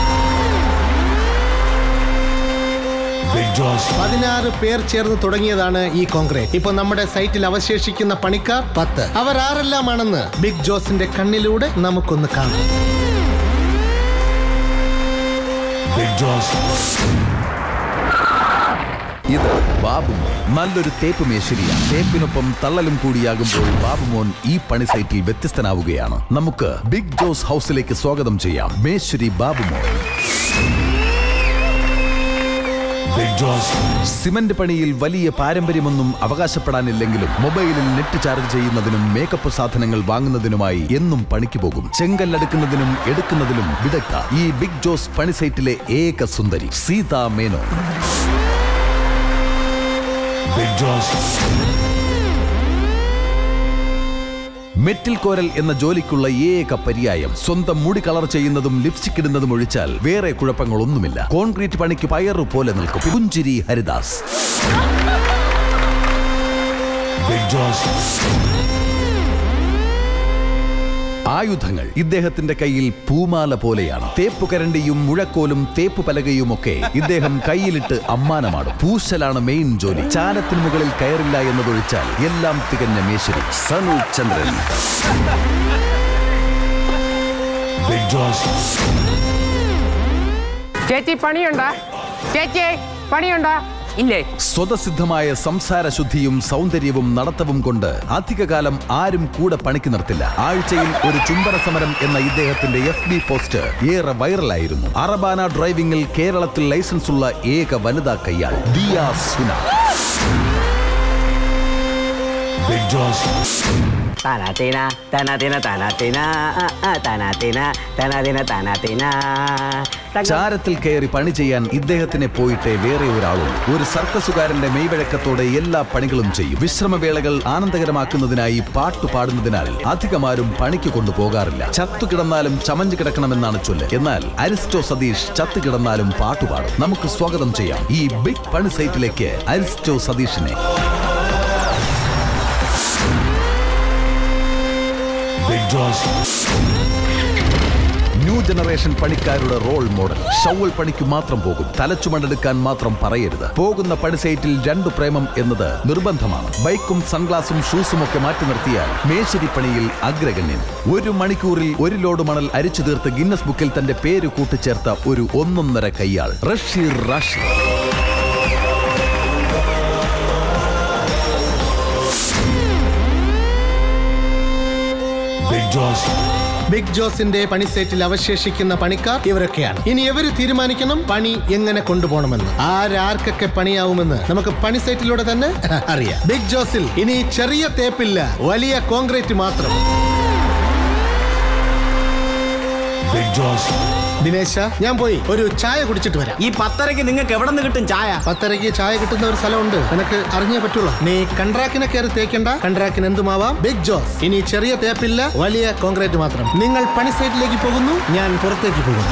Big Jaws. പതിനാറ് പേർ ചേർന്ന് തുടങ്ങിയതാണ് ഈ കോൺക്രീറ്റ് ഇപ്പൊ നമ്മുടെ സൈറ്റിൽ അവശേഷിക്കുന്ന പണിക്കാർ പത്ത് അവർ ആരെല്ലാമാണെന്ന് ബിഗ് ജോസിന്റെ കണ്ണിലൂടെ നമുക്കൊന്ന് കാണാം Big Jaws. ഇത് ബാബുമോൻ നല്ലൊരു തേപ്പ് മേശരിയാണ് തേപ്പിനൊപ്പം തള്ളലും കൂടിയാകുമ്പോൾ ബാബുമോൻ ഈ പണി സൈറ്റിൽ വ്യത്യസ്തനാവുകയാണ് നമുക്ക് ബിഗ് ജോസ് ഹൗസിലേക്ക് സ്വാഗതം ചെയ്യാം മേശ്വരി ബാബുമോൻ Big Jaws. സിമന്റ് പണിയിൽ വലിയ പാരമ്പര്യമൊന്നും അവകാശപ്പെടാനില്ലെങ്കിലും മൊബൈലിൽ നെറ്റ് ചാർജ് ചെയ്യുന്നതിനും മേക്കപ്പ് സാധനങ്ങൾ വാങ്ങുന്നതിനുമായി എന്നും പണിക്ക് പോകും ചെങ്കല്ലടുക്കുന്നതിനും എടുക്കുന്നതിലും വിദഗ്ധ ഈ ബിഗ് ജോസ് പണി സൈറ്റിലെ ഏക സുന്ദരി സീത മേനോൻ Big Jaws. മെറ്റിൽ കോരൽ എന്ന ജോലിക്കുള്ള ഏക പര്യായം സ്വന്തം മുടി കളർ ചെയ്യുന്നതും ലിപ്സ്റ്റിക് ഇടുന്നതും ഒഴിച്ചാൽ വേറെ കുഴപ്പങ്ങളൊന്നുമില്ല കോൺക്രീറ്റ് പണിക്ക് പയറു പോലെ നിൽക്കും പുഞ്ചിരി ഹരിദാസ് Big Jaws. ആയുധങ്ങൾ ഇദ്ദേഹത്തിന്റെ കയ്യിൽ പൂമാല പോലെയാണ് തേപ്പ് കരണ്ടിയും മുഴക്കോലും തേപ്പ് പലകയും ഒക്കെ ഇദ്ദേഹം കയ്യിലിട്ട് അമ്മാനമാടും പൂശലാണ് മെയിൻ ജോലി ചാലത്തിന് മുകളിൽ കയറില്ല എന്നതൊഴിച്ചാൽ എല്ലാം തികഞ്ഞ മേശരി സനു ചന്ദ്രൻ Big Jaws. ചേച്ചി പണിയുണ്ടോ ചേച്ചി പണിയുണ്ടോ ഇല്ലേ സ്വതസിദ്ധമായ സംസാര ശുദ്ധിയും സൗന്ദര്യവും നടത്തവും കൊണ്ട് അധികകാലം ആരും കൂടെ പണിക്ക് നിർത്തില്ല ആഴ്ചയിൽ ഒരു ചുംബന സമരം എന്ന ഇദ്ദേഹത്തിന്റെ എഫ് ബി പോസ്റ്റ് ഏറെ വൈറലായിരുന്നു അറബാന ഡ്രൈവിംഗിൽ കേരളത്തിൽ ലൈസൻസ് ഉള്ള ഏക വനിതാ കയ്യാൾ ദിയ സുന Big Jaws. തനത്തിന തനത്തിന തനത്തിന ആ, ആ, തനത്തിന തനതിന തനത്തിന ചാരത്തിൽ കയറി പണി ചെയ്യാൻ ഇദ്ദേഹത്തിനെ പോയിട്ടേ വേറെ ഒരാളുള്ളൂ ഒരു സർക്കസുകാരന്റെ മെയ്വഴക്കത്തോടെ എല്ലാ പണികളും ചെയ്യും വിശ്രമവേളകൾ ആനന്ദകരമാക്കുന്നതിനായി പാട്ടു പാടുന്നതിനാൽ അധികമാരും പണിക്ക് കൊണ്ടുപോകാറില്ല ചത്തു കിടന്നാലും ചമഞ്ഞു കിടക്കണമെന്നാണ് ചൊല്ല് എന്നാൽ അരിസ്റ്റോ സതീഷ് ചത്തു കിടന്നാലും പാട്ടുപാടും നമുക്ക് സ്വാഗതം ചെയ്യാം ഈ ബിഗ് പണി സൈറ്റിലേക്ക് അരിസ്റ്റോ സതീഷിനെ Big Jaws. ന്യൂ ജനറേഷൻ പണിക്കാരുടെ റോൾ മോഡൽ ഷവൽ പണിക്ക് മാത്രം പോകും തലച്ചുമണ്ടെടുക്കാൻ മാത്രം പറയരുത് പോകുന്ന പണി സൈറ്റിൽ രണ്ടു പ്രേമം എന്നത് നിർബന്ധമാണ് ബൈക്കും സൺഗ്ലാസും ഷൂസും ഒക്കെ മാറ്റി നിർത്തിയാൽ മേശരി പണിയിൽ അഗ്രഗണ്യൻ ഒരു മണിക്കൂറിൽ ഒരു ലോഡ് മണൽ അരിച്ചു തീർത്ത് ഗിന്നസ് ബുക്കിൽ തന്റെ പേര് കൂട്ടിച്ചേർത്ത ഒരു ഒന്നൊന്നര കയ്യാൾ റഷീർ റാഷി Big Jaws. ബിഗ് ജോസിന്റെ പണി സൈറ്റിൽ അവശേഷിക്കുന്ന പണിക്കാർ ഇവരൊക്കെയാണ് ഇനി ഇവര് തീരുമാനിക്കണം പണി എങ്ങനെ കൊണ്ടുപോകണമെന്ന് ആരാർക്കൊക്കെ പണിയാവുമെന്ന് നമുക്ക് പണി സൈറ്റിലൂടെ തന്നെ അറിയാം ബിഗ് ജോസിൽ ഇനി ചെറിയ തേപ്പില്ല വലിയ കോൺക്രീറ്റ് മാത്രം Big Jaws. ദിനേശ ഞാൻ പോയി ഒരു ചായ കുടിച്ചിട്ട് വരാം ഈ പത്തരയ്ക്ക് നിങ്ങൾക്ക് എവിടെ നിന്ന് കിട്ടും ചായ പത്തരയ്ക്ക് ചായ കിട്ടുന്ന ഒരു സ്ഥലമുണ്ട് നിനക്ക് അറിഞ്ഞേ പറ്റുള്ളൂ നീ കൺട്രാക്കിനെ കയറി തേക്കണ്ട കൺട്രാക്കിന് എന്തുമാവാം ബിഗ് ജോസ് ഇനി ചെറിയ തേപ്പില്ല വലിയ കോൺക്രീറ്റ് മാത്രം നിങ്ങൾ പണി സൈറ്റിലേക്ക് പോകുന്നു ഞാൻ പുറത്തേക്ക് പോകുന്നു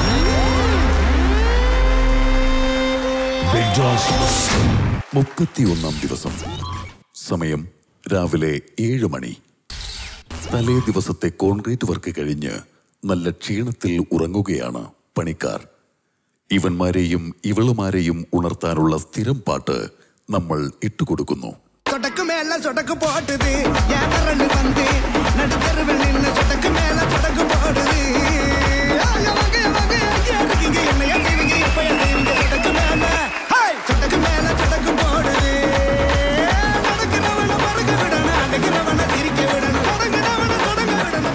Big Jaws. മുപ്പത്തിയൊന്നാം ദിവസം സമയം രാവിലെ ഏഴ് മണി തലേ ദിവസത്തെ കോൺക്രീറ്റ് വർക്ക് കഴിഞ്ഞ് നല്ല ക്ഷീണത്തിൽ ഉറങ്ങുകയാണ് പണിക്കാർ ഇവന്മാരെയും ഇവളുമാരെയും ഉണർത്താനുള്ള സ്ഥിരം പാട്ട് നമ്മൾ ഇട്ടുകൊടുക്കുന്നു சொடக்கு மேல சொடக்கு போட்டுது என் விரல் வந்து நடுத்தருவில் நின்று சொடக்கு மேல சொடக்கு போடுது ஆய வகை வகை ஐயா இருக்கீங்க என்னைய செய்வீங்க எப்ப செய்வீங்க சொடக்கு மேல ஹாய் சொடக்கு மேல சொடக்கு போடுது நடக்கிறவன மறக்க விடணும் அடக்கிறவன சிரிக்க விடணும் தொடங்குறவன தொடங்க விடணும்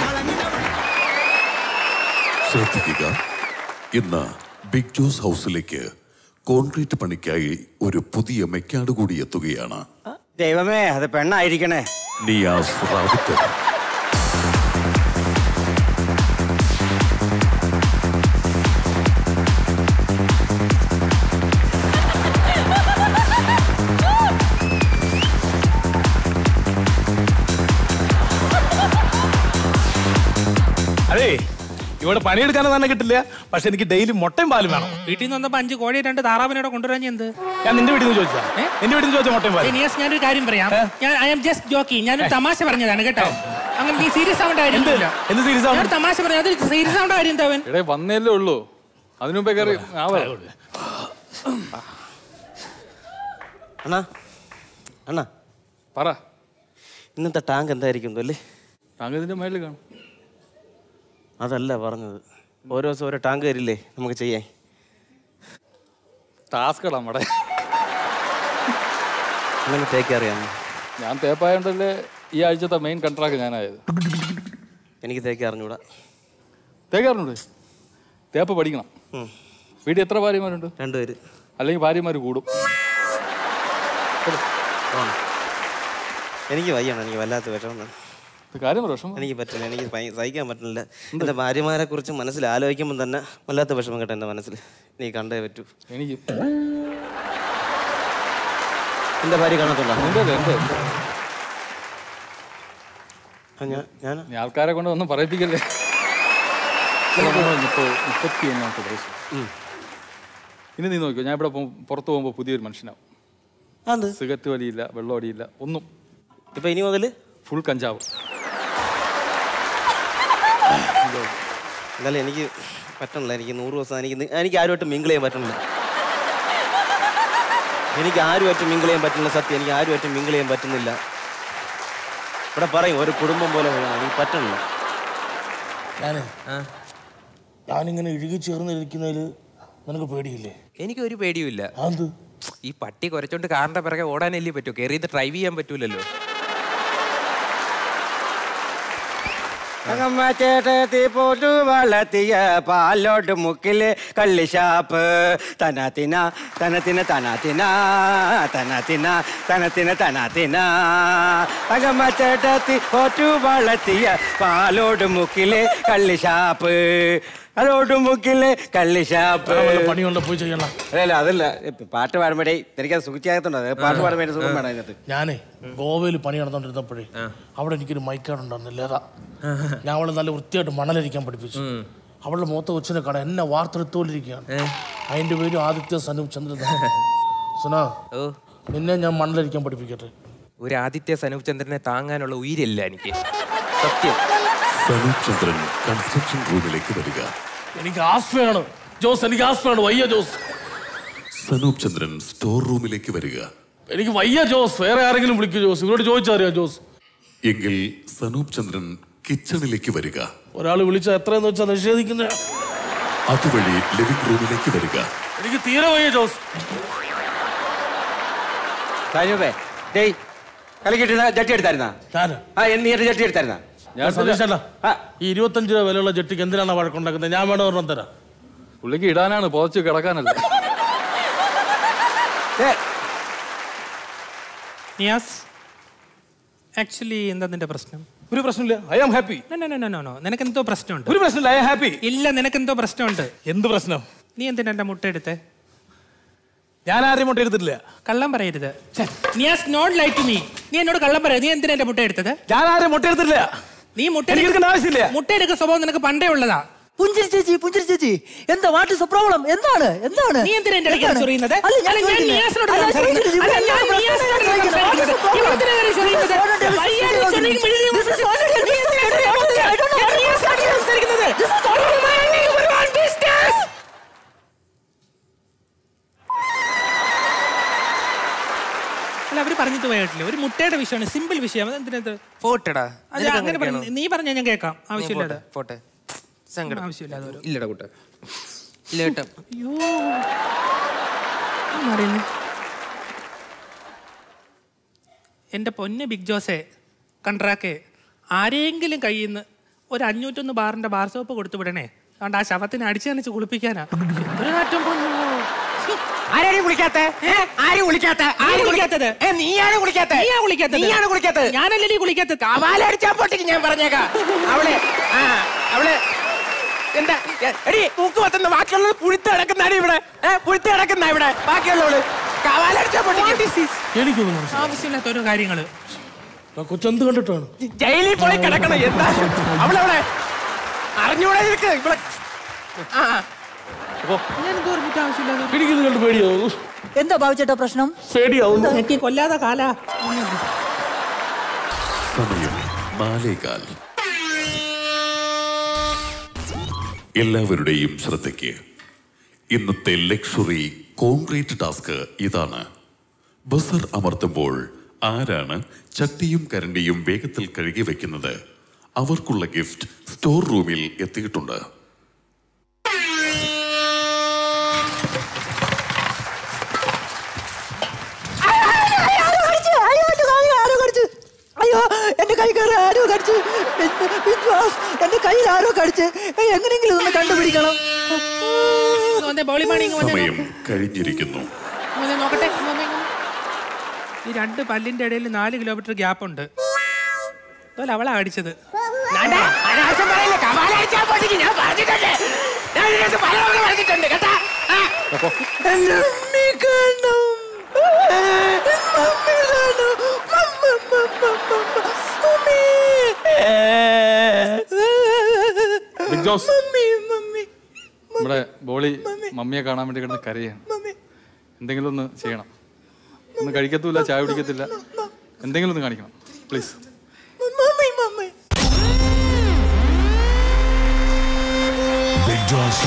ശ്രദ്ധിക്കുക ഇന്ന് ബിഗ് ജോസ് ഹൗസിലേക്ക് കോൺക്രീറ്റ് പണിക്കായി ഒരു പുതിയ മെക്കാട് കൂടി എത്തുകയാണ് ദൈവമേ അത് പെണ്ണായിരിക്കണേ നിയാസ് റാവുത്തർ അതെ ഇവിടെ പണിയെടുക്കാനും തന്നെ കിട്ടില്ല പക്ഷെ എനിക്ക് ഡെയിലി മുട്ടയും പാലും വേണം വീട്ടിൽ നിന്ന് വന്നപ്പോ അഞ്ച് കോഴി രണ്ട് താറാവിനോടെ കൊണ്ടുവരാൻ എന്ത് ഞാൻ നിന്റെ വീട്ടിൽ നിന്ന് ചോദിച്ചാ നിന്റെ വീട്ടിൽ നിന്ന് ചോദിച്ച മുട്ടയും പാലും നിയാസ് ഞാനൊരു കാര്യം പറയാം ഞാൻ ഐ എം ജസ്റ്റ് ജോക്കി ഞാനൊരു തമാശ പറഞ്ഞതാണ് കേട്ടോ അങ്ങനെ നീ സീരിയസ് ആവേണ്ട കാര്യമില്ല എന്ത് serious ആവണം? ഞാൻ തമാശ പറഞ്ഞു അത് സീരിയസ് ആവേണ്ട കാര്യം എന്താ അവൻ എടേ വന്നേല്ലേ ഉള്ളൂ അതിനു മുമ്പേ കയറി ആവാ അണ്ണാ അണ്ണാ പറ ഇന്നത്തെ ടാങ്ക് എന്തായിരിക്കും അല്ലേ ടാങ്ക് ഇതിന്റെ മേളിൽ കാണും അതല്ല പറഞ്ഞത് ഓരോ ദിവസം ഓരോ ടാങ്ക് തരില്ലേ നമുക്ക് ചെയ്യാൻ ടാസ്ക് ഇടാം നമ്മുടെ അങ്ങനെ തേക്ക് അറിയാമോ ഞാൻ തേപ്പായോണ്ടല്ലേ ഈ ആഴ്ചത്തെ മെയിൻ കൺട്രാക്ട് ഞാനായത് എനിക്ക് തേക്ക് അറിഞ്ഞൂടാ തേക്കാറുണ്ട് തേപ്പ് പഠിക്കണം വീട്ടിൽ എത്ര ഭാര്യമാരുണ്ട് രണ്ടുപേര് അല്ലെങ്കിൽ ഭാര്യമാർ കൂടും എനിക്ക് വയ്യാണ് എനിക്ക് വല്ലാത്ത വിഷമം കാര്യം വിഷമം എനിക്ക് പറ്റില്ല എനിക്ക് ഭയ- സഹിക്കാൻ പറ്റുന്നില്ല എൻ്റെ ഭാര്യമാരെ കുറിച്ച് മനസ്സിൽ ആലോചിക്കുമ്പോൾ തന്നെ വല്ലാത്ത വിഷമം കേട്ടോ എൻ്റെ മനസ്സിൽ നീ കണ്ടേ പറ്റൂ എനിക്ക് എൻ്റെ ഭാര്യ കാണത്തുണ്ടോ എന്റെ എന്റെ ആ, ഞാൻ ഞാൻ നീ ആൾക്കാരെ കൊണ്ട് ഒന്നും പറയിപ്പിക്കല്ലേ ഇപ്പോൾ മുപ്പത്തി ഒന്നാമത്തെ ദിവസം ഇനി നീ നോക്കിയോ ഞാൻ ഇവിടെ പോ- പുറത്ത് പോകുമ്പോൾ പുതിയൊരു മനുഷ്യനാവും സിഗരറ്റ് വലിയില്ല വെള്ളം അടിയില്ല ഒന്നും ഇപ്പൊ ഇനി മുതൽ ഫുൾ കഞ്ചാവ് എന്നാലും എനിക്ക് പറ്റണില്ല എനിക്ക് നൂറ് ദിവസം എനിക്ക് നി- എനിക്ക് ആരുമായിട്ട് മിങ്കിൾ ചെയ്യാൻ പറ്റണില്ല എനിക്ക് ആരുമായിട്ട് മിങ്കിൾ ചെയ്യാൻ പറ്റുന്നില്ല സത്യം എനിക്ക് ആരുമായിട്ട് മിങ്കിൾ ചെയ്യാൻ പറ്റുന്നില്ല ഇവിടെ പറയും ഒരു കുടുംബം പോലെ വേണം എനിക്ക് പറ്റണില്ല ഞാന് ഞാനിങ്ങനെ ഇഴുകി ചേർന്നിരിക്കുന്നതിൽ നിനക്ക് പേടിയില്ലേ എനിക്കൊരു പേടിയുമില്ല അത് ഈ പട്ടി കുരച്ചോണ്ട് കാറിന്റെ പിറകെ ഓടാനല്ലേ പറ്റൂ കയറിയത് ഡ്രൈവ് ചെയ്യാൻ പറ്റൂലല്ലോ അങ്ങമ്മ ചേട്ടത്തി പോട്ടു വളർത്തിയ പാലോട്ട് മുക്കില് കള്ളിഷാപ്പ് തനത്തിന തനത്തിന തനത്തിന തനത്തിന തനത്തിന തനത്തിന അങ്ങമ്മ ചേട്ടത്തി പോട്ടു വളർത്തിയ പാലോട്ട് മുക്കില് കള്ളിഷാപ്പ് അതോട്ട് മുക്കില് കള്ളിഷാപ്പ് പണിയുള്ള പോയി ചെയ്യണം അല്ല അതല്ല ഇപ്പൊ പാട്ട് പാടുമ്പോഴേ എനിക്കത് സുഖിച്ചാകത്തുണ്ടോ പാട്ട് പാടുമ്പോൾ സുഖം വേണം അതിനകത്ത് ഞാനേ ഗോവയിൽ പണി നടന്നുകൊണ്ടിരുന്നപ്പോഴേ അവിടെ എനിക്കൊരു മൈക്കാട് ഉണ്ടായിരുന്നു ലത ഞാൻ അവളെ നല്ല വൃത്തിയായിട്ട് മണലരിക്കാൻ പഠിപ്പിച്ചു അവളുടെ മൂത്ത കൊച്ചിനെ കാണാൻ എന്നെ വാർത്തെടുത്തോണ്ടിരിക്കുകയാണ് അതിന്റെ പേര് ആദിത്യ സനൂപ് ചന്ദ്രൻ സുനാ നിന്നെ ഞാൻ മണലരിക്കാൻ പഠിപ്പിക്കട്ടെ ഒരു ആദിത്യ സനൂപ് ചന്ദ്രനെ താങ്ങാനുള്ള ഉയിരില്ല എനിക്ക് സത്യം സനൂപ് ചന്ദ്രൻ കൺസ്ട്രക്ഷൻ റൂമിലേക്ക് വരിക എനിക്ക് ആസ്മയാണ് ജോസ് എനിക്ക് ആസ്മയാണ് വയ്യ ജോസ് സനൂപ് ചന്ദ്രൻ സ്റ്റോർ റൂമിലേക്ക് വരിക എനിക്ക് വയ്യ ജോസ് വേറെ ആരെങ്കിലും വിളിക്കൂ ജോസ് ഇവരോട് ചോദിച്ചറിയാം ജോസ് എങ്കിൽ സനൂപ് ചന്ദ്രൻ കിച്ചണിലേക്ക് വരിക ഒരാൾ വിളിച്ചാൽ എത്രയെന്ന് വെച്ചാൽ നിഷേധിക്കുന്ന അതുവഴി ലിവിംഗ് റൂമിലേക്ക് വരിക എനിക്ക് തീരെ വയ്യ ജോസ് സാനൂപേ ഡേയ് കളിക്കിട്ടുന്ന ജട്ടി എടുത്തായിരുന്നാ ആ നീ എന്റെ ജട്ടി എടുത്തായിരുന്നാ ഞാൻ സതീഷല്ല ഈ ഇരുപത്തഞ്ച് രൂപ വിലയുള്ള ജെട്ടിക്ക് എന്തിനാണ് വഴക്കുണ്ടാക്കുന്നത് ഞാൻ വേണം ഒരെണ്ണം തരാം പുള്ളിക്ക് ഇടാനാണ് പുതച്ച് കിടക്കാനല്ല നിയാസ് ആക്ച്വലി എന്താ നിന്റെ പ്രശ്നം ഒരു പ്രശ്നമില്ല ഐ ആം ഹാപ്പി നോ നിനക്ക് എന്തോ പ്രശ്നമുണ്ട് ഒരു പ്രശ്നമില്ല ഐ ആം ഹാപ്പി ഇല്ല നിനക്ക് എന്തോ പ്രശ്നമുണ്ട് എന്ത് പ്രശ്നം നീ എന്തിനാ എന്റെ മുട്ട എടുത്തേ ഞാൻ ആരെയും മുട്ട എടുത്തിട്ടില്ല കള്ളം പറയരുത് Niyas not like to me നീ എന്നോട് കള്ളം പറയരുത് നീ എന്തിനാ എന്റെ മുട്ട എടുത്തത് ഞാൻ ആരെയും മുട്ട എടുത്തിട്ടില്ല നീ മുട്ട എനിക്ക് എടുക്കേണ്ട ആവശ്യമില്ല മുട്ട എടുക്കുന്ന സ്വഭാവം നിനക്ക് പണ്ടേ ഉള്ളതാ പുഞ്ചിരി ചേച്ചി പുഞ്ചിരി ചേച്ചി എന്താ വാട്ട് ഇസ് പ്രോബ്ലം എന്താണ് എന്താണ് നീ എന്തിനാ എന്റെ ഇടയ്ക്ക് എന്താണ്? ചൊറിയുന്നത്? അല്ല ഞാൻ അല്ല, ഞാൻ ചോദിക്കുന്നത്. നിയാസിനോട് അല്ല, ഞാൻ സംസാരിക്കുന്നത്. ചോദിക്കുന്നത്. അല്ല, ഞാൻ ഇവിടെ നിയാസിനോട് പ്രശ്നം സംസാരിക്കുന്നത്. ചോദിക്കുന്നത്. ഇവിടെ എന്തിനാ കാര്യം ചോദിക്കുന്നത്? This is വയ്യാതെ already ചൊറിയും പിഴിഞ്ഞും This is already നീ എന്തിനാ I don't know. I don't know. ഞാൻ നിയാസിനോട് സംസാരിക്കുന്നത്. This is already Minding your own business. അല്ല അവര് പറഞ്ഞിട്ട് പോയിട്ടില്ല ഒരു മുട്ടയുടെ വിഷയമാണ് സിമ്പിൾ വിഷയം എന്തിനത് പോട്ടെടാ അത് അങ്ങനെ പറഞ്ഞു നീ പറഞ്ഞ ഞാൻ കേൾക്കാം ആവശ്യമില്ലാതെ പോട്ടെ സങ്കടം ആവശ്യമില്ലാതെ ഒരു ഇല്ലടാ കൂട്ട ഇല്ല കേട്ടോ അയ്യോ മാറിയെന്ന് എൻ്റെ പൊന്ന് ബിഗ് ജോസേ കണ്ട്രാക്കേ ആരെങ്കിലും കയ്യിൽ നിന്ന് ഒരു അഞ്ഞൂറ്റൊന്ന് ബാറിന്റെ ബാർ സോപ്പ് കൊടുത്തു വിടണേ അതുകൊണ്ട് ആ ശവത്തിനെ അടിച്ചു നനച്ച് കുളിപ്പിക്കാനാ ഒരു നാറ്റം പൊന്നു ആരാണ് വിളിക്കാത്ത ആരും വിളിക്കാത്ത ആരും വിളിക്കാത്തത് ഏ, നീയാണ് വിളിക്കാത്ത നീയാ വിളിക്കാത്തത്. നീയാണ് വിളിക്കാത്തത് ഞാനല്ലേ നീ വിളിക്കാത്തത് കവാലടിച്ചാ പോട്ടേക്ക് ഞാൻ പറഞ്ഞേക്കാം അവളെ ആ അവളെ എന്താ എ, എടി മൂക്ക് പത്തുന്ന ബാക്കിയുള്ളത് പുഴുത്ത് കിടക്കുന്നാണ് ഇവിടെ ഏ പുഴുത്ത് കിടക്കുന്ന ഇവിടെ ബാക്കിയുള്ളവള് കവാലടിച്ചാ പോട്ടേക്ക് എനിക്കൊന്നും മനസ്സിലായി ആവശ്യമില്ലാത്ത ഓരോ കാര്യങ്ങള് കൊച്ചെന്ത് കണ്ടിട്ടാണ് ജയിലിൽ പോയി കിടക്കണം എന്താ അവളവിടെ അറിഞ്ഞൂടെ നിനക്ക് ഇവിടെ ആ ഞാനെന്തോ പറഞ്ഞിട്ട് ആവശ്യമില്ലാതെ എനിക്കിത് കണ്ട് പേടിയാവും എന്താ ഭാവിച്ചേട്ടാ പ്രശ്നം പേടിയാവുന്നു എനിക്ക് കൊല്ലാതെ കാല സമയം നാലേകാൽ എല്ലാവരുടെയും ശ്രദ്ധയ്ക്ക് ഇന്നത്തെ ലക്ഷറി കോൺക്രീറ്റ് ടാസ്ക് ഇതാണ് ബസർ അമർത്തുമ്പോൾ ആരാണ് ചട്ടിയും കരണ്ടിയും വേഗത്തിൽ കഴുകി വെക്കുന്നത് അവർക്കുള്ള ഗിഫ്റ്റ് സ്റ്റോർ റൂമിൽ എത്തിയിട്ടുണ്ട് ആരോ കടിച്ചു, അയ്യോ, എന്റെ കൈ ആരോ കടിച്ചു. അയ്യോ എന്റെ കൈ കയറി ആരോ കടിച്ചു വിശ്വാസ് എന്റെ കയ്യിൽ ആരോ കടിച്ച് ഏയ്, എങ്ങനെയെങ്കിലും ഇതൊന്ന് കണ്ടുപിടിക്കണം ബോളിമാണി സമയം കഴിഞ്ഞിരിക്കുന്നു നോക്കട്ടെ ഇങ്ങ് വന്നേ, ഇങ്ങ് വന്നേ. ഈ രണ്ട് പല്ലിന്റെ ഇടയിൽ നാല് കിലോമീറ്റർ ഗ്യാപ്പ് ഉണ്ട് അതുപോലെ അവളാ അടിച്ചത് നാണ്ടാ, അനാവശ്യം പറയല്ലേ കവാലടിച്ചാ പോട്ടേക്ക് ഞാൻ പറഞ്ഞിട്ടുണ്ട് ഞാൻ ഇതിനകത്ത് പലതവണ പറഞ്ഞിട്ടുണ്ട് കേട്ടാ ആ. എന്റെ ഉണ്ണി കാണണം മമ്മി കാണണം മമ്മ, മമ്മ, മമ്മ, ഉമ്മി. ബിഗ് ജോസ് മമ്മി മമ്മി നമ്മുടെ ബോളി മമ്മിയെ കാണാൻ വേണ്ടി കിടന്ന് കരയാണ് എന്തെങ്കിലും ഒന്ന് ചെയ്യണം ഒന്ന് കഴിക്കത്തുമില്ല ചായ കുടിക്കത്തില്ല എന്തെങ്കിലും ഒന്ന് കാണിക്കണം please mummy mummy Big Joss.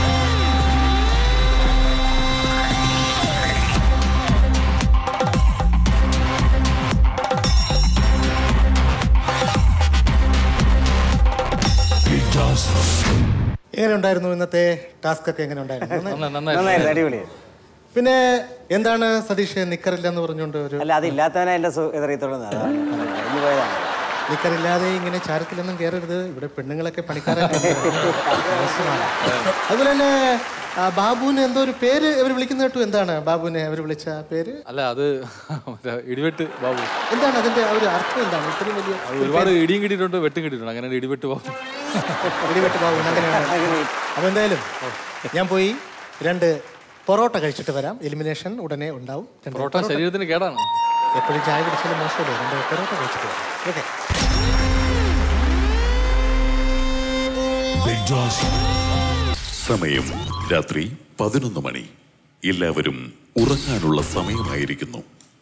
Big Joss. എങ്ങനെ ഉണ്ടായിരുന്നു ഇന്നത്തെ ടാസ്ക് ഒക്കെ എങ്ങനെ ഉണ്ടായിരുന്നു നന്നായിരുന്നു അടിപൊളിയായിരുന്നു പിന്നെ എന്താണ് സതീഷ് നിക്കറില്ലെന്ന് പറഞ്ഞുകൊണ്ട് ഒരു അല്ല അതില്ലാത്തവനെ എന്റെ എതിറിയത്തുള്ളൂ അതാണ് കഴിഞ്ഞു പോയതാണ് നിക്കറില്ലാതെ ഇങ്ങനെ ചാരത്തിലൊന്നും കയറരുത് ഇവിടെ പെണ്ണുങ്ങളൊക്കെ പണിക്കാരാണ് മോശമാണ്. അതുപോലെ തന്നെ ആ, ബാബുവിന് എന്തോ ഒരു പേര് ഇവർ വിളിക്കുന്ന കേട്ടു എന്താണ് ബാബുവിനെ അവർ വിളിച്ച പേര് അല്ല അത് മറ്റേ ഇടിവെട്ട് ബാബു എന്താണ് അതിന്റെ ആ ഒരു അർത്ഥം എന്താണ് ഇത്രയും വലിയ അത് ഒരുപാട് ഇടിയും കിട്ടിയിട്ടുണ്ട് വെട്ടും കിട്ടിയിട്ടുണ്ട് അങ്ങനെ ഇടിവെട്ട് ബാബു ഇടിവെട്ട് ബാബു അങ്ങനെയാണ് അപ്പൊ എന്തായാലും ഞാൻ പോയി രണ്ട് പൊറോട്ട കഴിച്ചിട്ട് വരാം എലിമിനേഷൻ ഉടനെ ഉണ്ടാവും രണ്ട് പൊറോട്ട ശരീരത്തിന് കേടാണ് എപ്പോഴും ചായ കുടിച്ചാലും മോശമല്ലേ രണ്ട് പൊറോട്ട കഴിച്ചിട്ട് വരാം ഓക്കെ Big Joss. സമയം രാത്രി പതിനൊന്ന് മണി എല്ലാവരും ഉറങ്ങാനുള്ള സമയമായിരിക്കുന്നു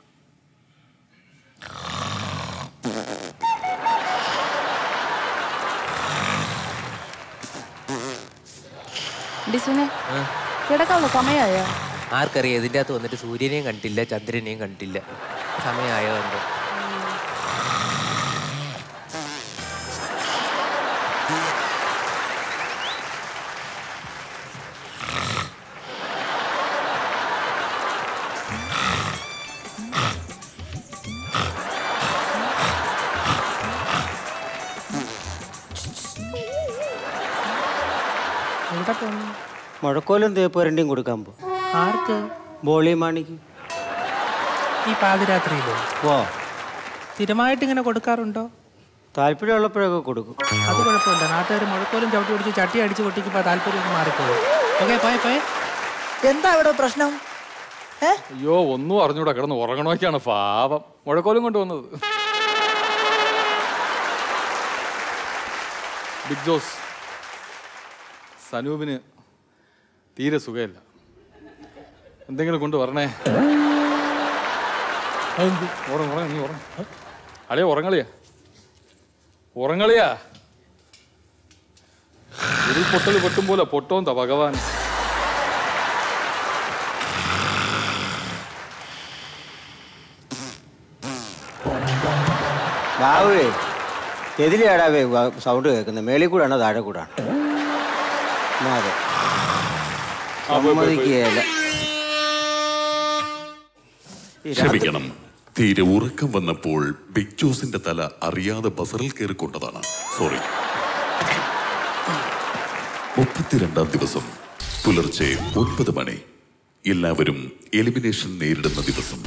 ഡിസുനെ കിടക്കാനുള്ള സമയമായോ ആർക്കറിയാം ഇതിൻ്റെ അകത്ത് വന്നിട്ട് സൂര്യനെയും കണ്ടില്ല ചന്ദ്രനെയും കണ്ടില്ല സമയമായോ എന്തോ എവിടെ പോന്നു മുഴക്കോലും തേപ്പുരണ്ടിയും കൊടുക്കാൻ പോ ആർക്ക് ബോളി മാണിക്ക് ഈ പാതിരാത്രിയിലോ പോ സ്ഥിരമായിട്ട് ഇങ്ങനെ കൊടുക്കാറുണ്ടോ താല്പര്യമുള്ളപ്പോഴൊക്കെ കൊടുക്കും അത് കുഴപ്പമില്ല നാട്ടുകാർ മുഴക്കോലും ചവിട്ടി പിടിച്ച് ചട്ടി അടിച്ച് പൊട്ടിക്കുമ്പോൾ താല്പര്യം ഒന്ന് മാറിക്കോളും ഓക്കെ പോയെ പോയെ എന്താ ഇവിടെ പ്രശ്നം അയ്യോ ഒന്നും അറിഞ്ഞൂടാ കിടന്ന് ഉറങ്ങണമൊക്കെയാണ് പാപം മുഴക്കോലും കൊണ്ടുവന്നത് ബിഗ് ജോസ് സനൂപിന് തീരെ സുഖമില്ല എന്തെങ്കിലും കൊണ്ട് വരണേ ഉറങ്ങ ഉറങ്ങ നീ ഉറങ്ങ അളിയ ഉറങ്ങളിയാ ഉറങ്ങളിയാ ഒരു പൊട്ടൽ പൊട്ടും പോലെ പൊട്ടോന്താ ഭഗവാൻ ബാബുവേ എതിലെയാടാവേ സൗണ്ട് കേൾക്കുന്നത് മേളിൽ കൂടാണോ താഴെ കൂടാണ് അതെ സമ്മതിക്കുകയല്ല ക്ഷമിക്കണം തീരെ ഉറക്കം വന്നപ്പോൾ ബിഗ് ജോസിന്റെ തല അറിയാതെ ബസറിൽ കയറിക്കൊണ്ടതാണ് സോറി മുപ്പത്തിരണ്ടാം ദിവസം പുലർച്ചെ ഒൻപത് മണി എല്ലാവരും എലിമിനേഷൻ നേരിടുന്ന ദിവസം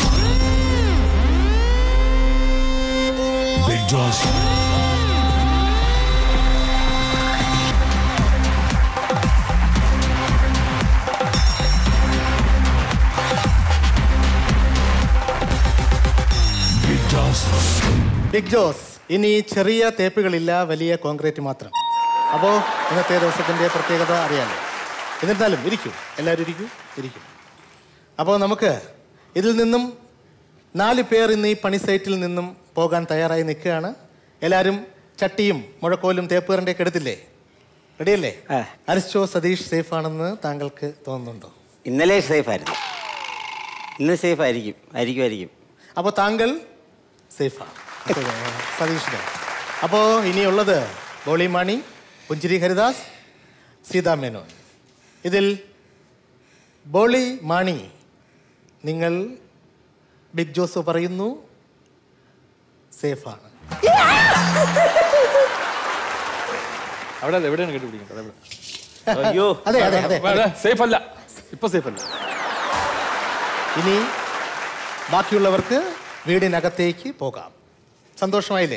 Big Joss. Big Joss. Big Jose ഇനി ചെറിയ തേപ്പുകളില്ല വലിയ കോൺക്രീറ്റ് മാത്രം അപ്പോൾ ഇന്നത്തെ ദിവസത്തിൻ്റെ പ്രത്യേകത അറിയാമല്ലോ എന്നിരുന്നാലും ഇരിക്കൂ എല്ലാവരും ഇരിക്കൂ ഇരിക്കൂ അപ്പോൾ നമുക്ക് ഇതിൽ നിന്നും നാല് പേർ ഇന്ന് ഈ പണി സൈറ്റിൽ നിന്നും പോകാൻ തയ്യാറായി നിൽക്കുകയാണ് എല്ലാവരും ചട്ടിയും മുഴക്കോലും തേപ്പുകാരൻ്റെ ഒക്കെ എടുത്തില്ലേ റെഡിയല്ലേ അരിസ്റ്റോ സതീഷ് സേഫ് ആണെന്ന് താങ്കൾക്ക് തോന്നുന്നുണ്ടോ ഇന്നലെ സേഫ് ആയിരുന്നു ഇന്ന് സേഫ് ആയിരിക്കും ആയിരിക്കും ആയിരിക്കും അപ്പോൾ താങ്കൾ സേഫാണ് സതീഷിന് അപ്പോൾ ഇനിയുള്ളത് ബോളിമാണി പുഞ്ചിരി ഹരിദാസ് സീതാ മേനോൻ ഇതിൽ ബോളി മാണി നിങ്ങൾ ബിഗ് ജോസ് പറയുന്നു സേഫാണ് അവിടെ അല്ല, എവിടെയാണ് കണ്ടുപിടിക്കുന്നത് അവിടെ അയ്യോ. അതെ, അതെ, അതെ. സേഫ് അല്ല ഇപ്പൊ സേഫ് അല്ല ഇനി ബാക്കിയുള്ളവർക്ക് വീടിനകത്തേക്ക് പോകാം സന്തോഷമായില്ലേ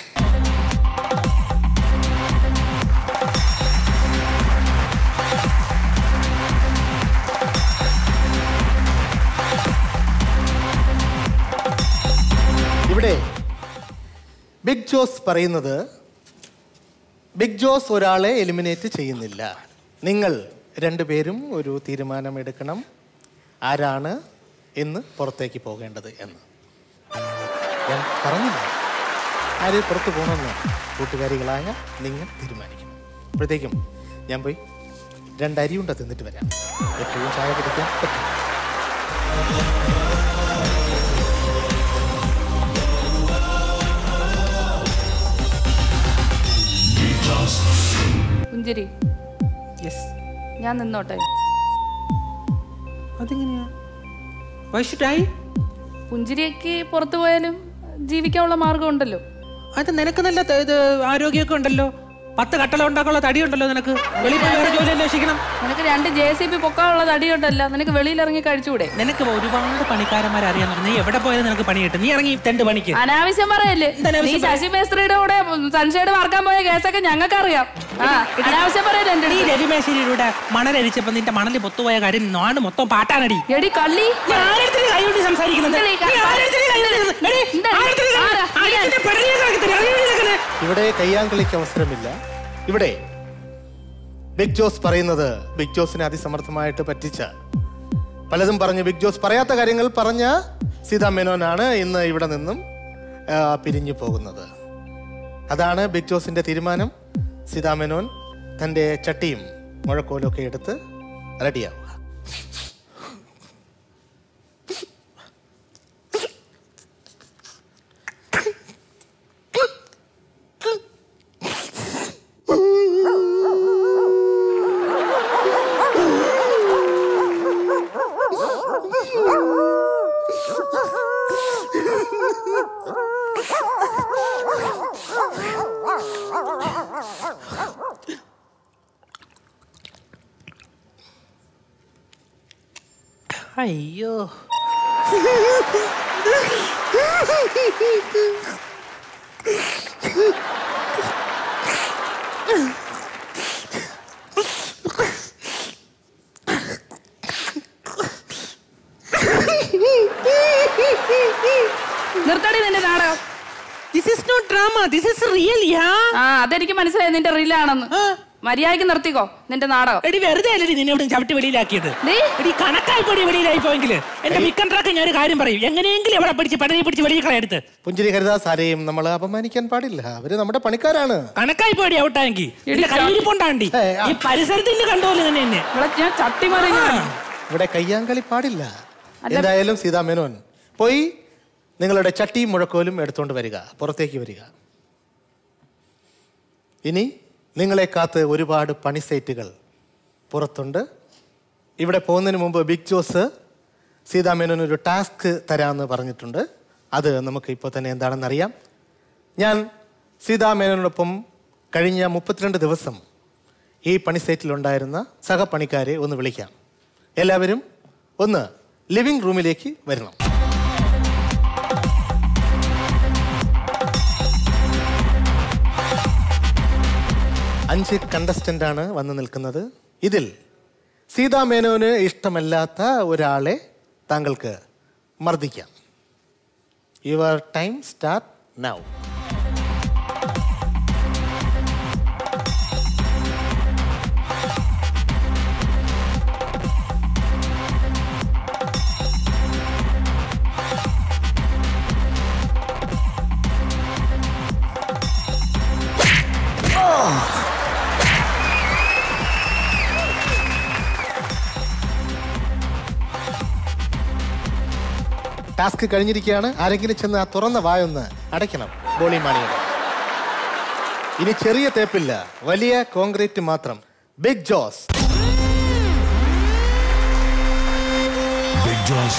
ഇവിടെ ബിഗ് ജോസ് പറയുന്നത് ബിഗ് ജോസ് ഒരാളെ എലിമിനേറ്റ് ചെയ്യുന്നില്ല നിങ്ങൾ രണ്ടുപേരും ഒരു തീരുമാനമെടുക്കണം ആരാണ് എന്ന് പുറത്തേക്ക് പോകേണ്ടത് എന്ന് ഞാൻ പറഞ്ഞില്ല ആര് പുറത്ത് പോകണമെന്ന് കൂട്ടുകാരികളായ നിങ്ങൾ തീരുമാനിക്കണം അപ്പോഴത്തേക്കും ഞാൻ പോയി രണ്ടരിയുണ്ട തിന്നിട്ട് വരാം എപ്പോഴും ചായ കുടിക്കാൻ പറ്റില്ല പുഞ്ചിരി ഞാൻ നിന്നോട്ടെ അതെങ്ങനെയാ വൈഷുട്ടായി പുഞ്ചിരിക്ക് പുറത്തു പോയാലും ജീവിക്കാനുള്ള മാർഗം ഉണ്ടല്ലോ അത് നിനക്ക് നല്ല ത- ഇത് ആരോഗ്യമൊക്കെ ഉണ്ടല്ലോ പത്ത് കട്ടല ഉണ്ടാക്കാനുള്ള തടി ഉണ്ടല്ലോ നിനക്ക് വെളിയിൽ പോയി വേറെ ജോലി അന്വേഷിക്കണം നിനക്ക് രണ്ട് ജെ സി ബി പൊക്കാനുള്ള തടിയുണ്ടല്ല നിനക്ക് വെളിയിൽ ഇറങ്ങി കഴിച്ചുകൂടെ നിനക്ക് ഒരുപാട് പണിക്കാരന്മാർ അറിയാൻ നീ എവിടെ പോയാലും നിനക്ക് പണി കിട്ടും നീ ഇറങ്ങി രണ്ട് പണിക്ക് അനാവശ്യം പറയല്ലേ നീ അനാവശ്യം പറ- ശശി മേസ്ത്രിയുടെ കൂടെ സൺഷൈഡ് വാർക്കാൻ പോയ കേസൊക്കെ ഞങ്ങൾക്ക് അറിയാം അനാവശ്യം പറയല്ലേ എന്റെ നീ രവിമേശ്വരിയുടെ മണലരിച്ചപ്പോ നിന്റെ മണല് പൊത്തുപോയ കാര്യം നാട് മൊത്തം പാട്ടാനടി എടി കള്ളി നീ ആരെടുത്തിന് കൈകൊണ്ട് സംസാരിക്കുന്നത് ഇതെടി, നീ ആരെടുത്തിന് കൈകൊണ്ട് എടി, ആരെടുത്തിന് കൈ- ആരാ? ആരെടുത്തിന് പെടലിയെ കാണിക്കത്തില്ല, അറിയോ നിനക്ക്? ഇവിടെ കയ്യാങ്കളിക്ക് അവസരമില്ല ഇവിടെ ബിഗ് ജോസ് പറയുന്നത് ബിഗ് ജോസിനെ അതിസമർത്ഥമായിട്ട് പറ്റിച്ച പലതും പറഞ്ഞ് ബിഗ് ജോസ് പറയാത്ത കാര്യങ്ങൾ പറഞ്ഞ സീതാ മേനോനാണ് ഇന്ന് ഇവിടെ നിന്നും ആ, പിരിഞ്ഞു പോകുന്നത് അതാണ് ബിഗ് ജോസിന്റെ തീരുമാനം സീതാ മേനോൻ തൻ്റെ ചട്ടിയും മുഴക്കോലും ഒക്കെ എടുത്ത് റെഡിയാവുക അയ്യോ നിർത്തടി നിന്റെ നാടകം this is not drama this is real yeah ആ അതെനിക്ക് മനസ്സിലായി നിന്റെ റീലാണെന്ന് മര്യാദക്ക് നിർത്തിക്കോ നിന്റെ നാടകം എടി വെറുതെ അല്ലേ നിന്നെ ഇവിടെ ചവിട്ടി വെളിയിലാക്കിയത് എടി കണക്കായി പോടി വെളിയിലായി പോയെങ്കിൽ എന്റെ മിക്കൻ ട്രാക്ക് ഞാൻ ഒരു കാര്യം പറയും എങ്ങനെയെങ്കിലും എവിടെ പിടിച്ച് പടനെ പിടിച്ച് വെളിയിൽ കളയെടുത്ത് പുഞ്ചിരി ഹരിദാസ് ആരെയും നമ്മൾ അപമാനിക്കാൻ പാടില്ല അവര് നമ്മുടെ പണിക്കാരാണ് കണക്കായി പോടി ഔട്ടായെങ്കിൽ എന്റെ കയ്യിരിപ്പുണ്ടാണ്ടി ഈ പരിസരത്ത് ഇന്ന് കണ്ടോലെ തന്നെ എന്നെ ഞാൻ ചട്ടി ഇവിടെ കയ്യാങ്കളി പാടില്ല എന്തായാലും സീതാ മേനോൻ പോയി നിങ്ങളുടെ ചട്ടിയും മുഴക്കോലും എടുത്തുകൊണ്ട് വരിക പുറത്തേക്ക് വരിക ഇനി നിങ്ങളെ കാത്ത് ഒരുപാട് പണി സൈറ്റുകൾ പുറത്തുണ്ട് ഇവിടെ പോകുന്നതിന് മുമ്പ് ബിഗ് ജോസ് സീതാ മേനോൻ ഒരു ടാസ്ക് തരാമെന്ന് പറഞ്ഞിട്ടുണ്ട് അത് നമുക്ക് ഇപ്പോൾ തന്നെ എന്താണെന്ന് അറിയാം ഞാൻ സീതാ മേനോനോടൊപ്പം കഴിഞ്ഞ മുപ്പത്തിരണ്ട് ദിവസം ഈ പണി സൈറ്റിലുണ്ടായിരുന്ന സഹപണിക്കാരെ ഒന്ന് വിളിക്കാം എല്ലാവരും ഒന്ന് ലിവിംഗ് റൂമിലേക്ക് വരണം അഞ്ച് കണ്ടസ്റ്റന്റ് ആണ് വന്ന് നിൽക്കുന്നത് ഇതിൽ സീതാ മേനോന് ഇഷ്ടമല്ലാത്ത ഒരാളെ താങ്കൾക്ക് മർദ്ദിക്കാം your time start now task കഴിഞ്ഞിരിക്കുകയാണ് ആരെങ്കിലും ചെന്ന് ആ തുറന്ന വായൊന്ന് അടയ്ക്കണം ബോളി മാണിയുടെ ഇനി ചെറിയ തേപ്പില്ല വലിയ കോൺക്രീറ്റ് മാത്രം ബിഗ് ജോസ് Big Joss.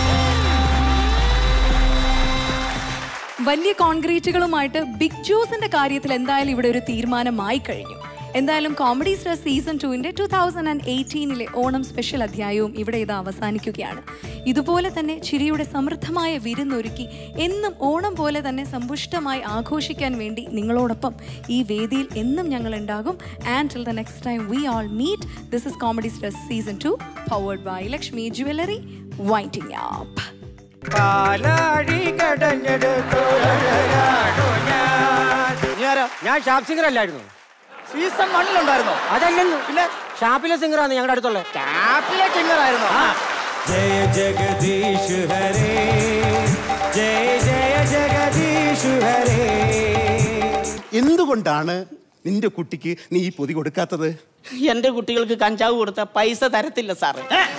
വലിയ കോൺക്രീറ്റുകളുമായിട്ട് ബിഗ് ജോസിന്റെ കാര്യത്തിൽ എന്തായാലും ഇവിടെ ഒരു തീരുമാനമായി കഴിഞ്ഞു എന്തായാലും കോമഡി സ്റ്റാർ സീസൺ ടുവിന്റെ ടൂ തൗസൻഡ് ആൻഡ് എയ്റ്റീനിലെ ഓണം സ്പെഷ്യൽ അധ്യായവും ഇവിടെ ഇത് അവസാനിക്കുകയാണ് ഇതുപോലെ തന്നെ ചിരിയുടെ സമൃദ്ധമായ വിരുന്നൊരുക്കി എന്നും ഓണം പോലെ തന്നെ സമ്പുഷ്ടമായി ആഘോഷിക്കാൻ വേണ്ടി നിങ്ങളോടൊപ്പം ഈ വേദിയിൽ എന്നും ഞങ്ങൾ ഉണ്ടാകും and till the next time we all meet this is comedy star season two powered by Lakshmi jewellery വൈറ്റിംഗ് ആപ്പ് പാലാഴി കടഞ്ഞെടുത്തൊരഴകാണു ഞാൻ ഞാൻ ഷാപ്പ് സിംഗർ അല്ലായിരുന്നു സീസൺ വണ്ണിലുണ്ടായിരുന്നോ അതല്ലെന്ന് പിന്നെ ഷാപ്പിലെ സിംഗറാണ് ഞങ്ങളുടെ അടുത്തുള്ള ഷാപ്പിലെ സിംഗർ ആയിരുന്നു ജയ ജഗദീഷ് ഹരേ ജയ ജയ ജഗദീഷ് ഹരേ എന്തുകൊണ്ടാണ് നിന്റെ കുട്ടിക്ക് നീ ഈ പൊതി കൊടുക്കാത്തത് എന്റെ കുട്ടികൾക്ക് കഞ്ചാവ് കൊടുത്ത പൈസ തരത്തില്ല സാറ്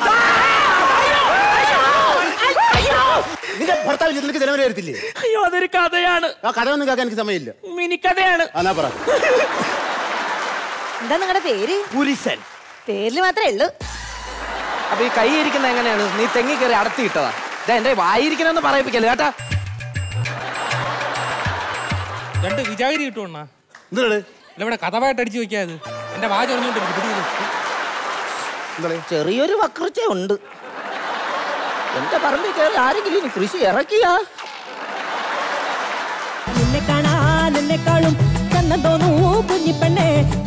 നിന്റെ ഭർത്താവ് നിനക്ക് ജനവരി വരത്തില്ലേ അയ്യോ അതൊരു കഥയാണ് ആ കഥ ഒന്നും കേൾക്കാൻ എനിക്ക് സമയമില്ല മിനി കഥയാണ് അനാ പറ എന്താ നിങ്ങളുടെ പേര് പുരുഷൻ പേരിൽ മാത്രമേ ഉള്ളൂ അപ്പൊ ഈ കൈ ഇരിക്കുന്ന എങ്ങനെയാണ് നീ തെങ്ങി കയറി അടത്തി ഇട്ടതാ ദേ, എന്റെ വായിരിക്കണമെന്ന് പറയിപ്പിക്കല്ലേ കേട്ടാ രണ്ട് വിചാരി കിട്ടുവണ്ണ എന്താണ് ഇവിടെ കഥവായിട്ട് അടിച്ചു വെക്കാത് എന്റെ വാ ചൊറിഞ്ഞോണ്ട് ചെറിയൊരു വക്രച്ച ഉണ്ട് എന്റെ പറമ്പിൽ കയറി ആരെങ്കിലും ഇനി കൃഷി ഇറക്കിയാ നിന്നെ കാണാൻ എന്നെക്കാളും കണ്ണം തോന്നൂ കുഞ്ഞിപ്പെണ്ണെ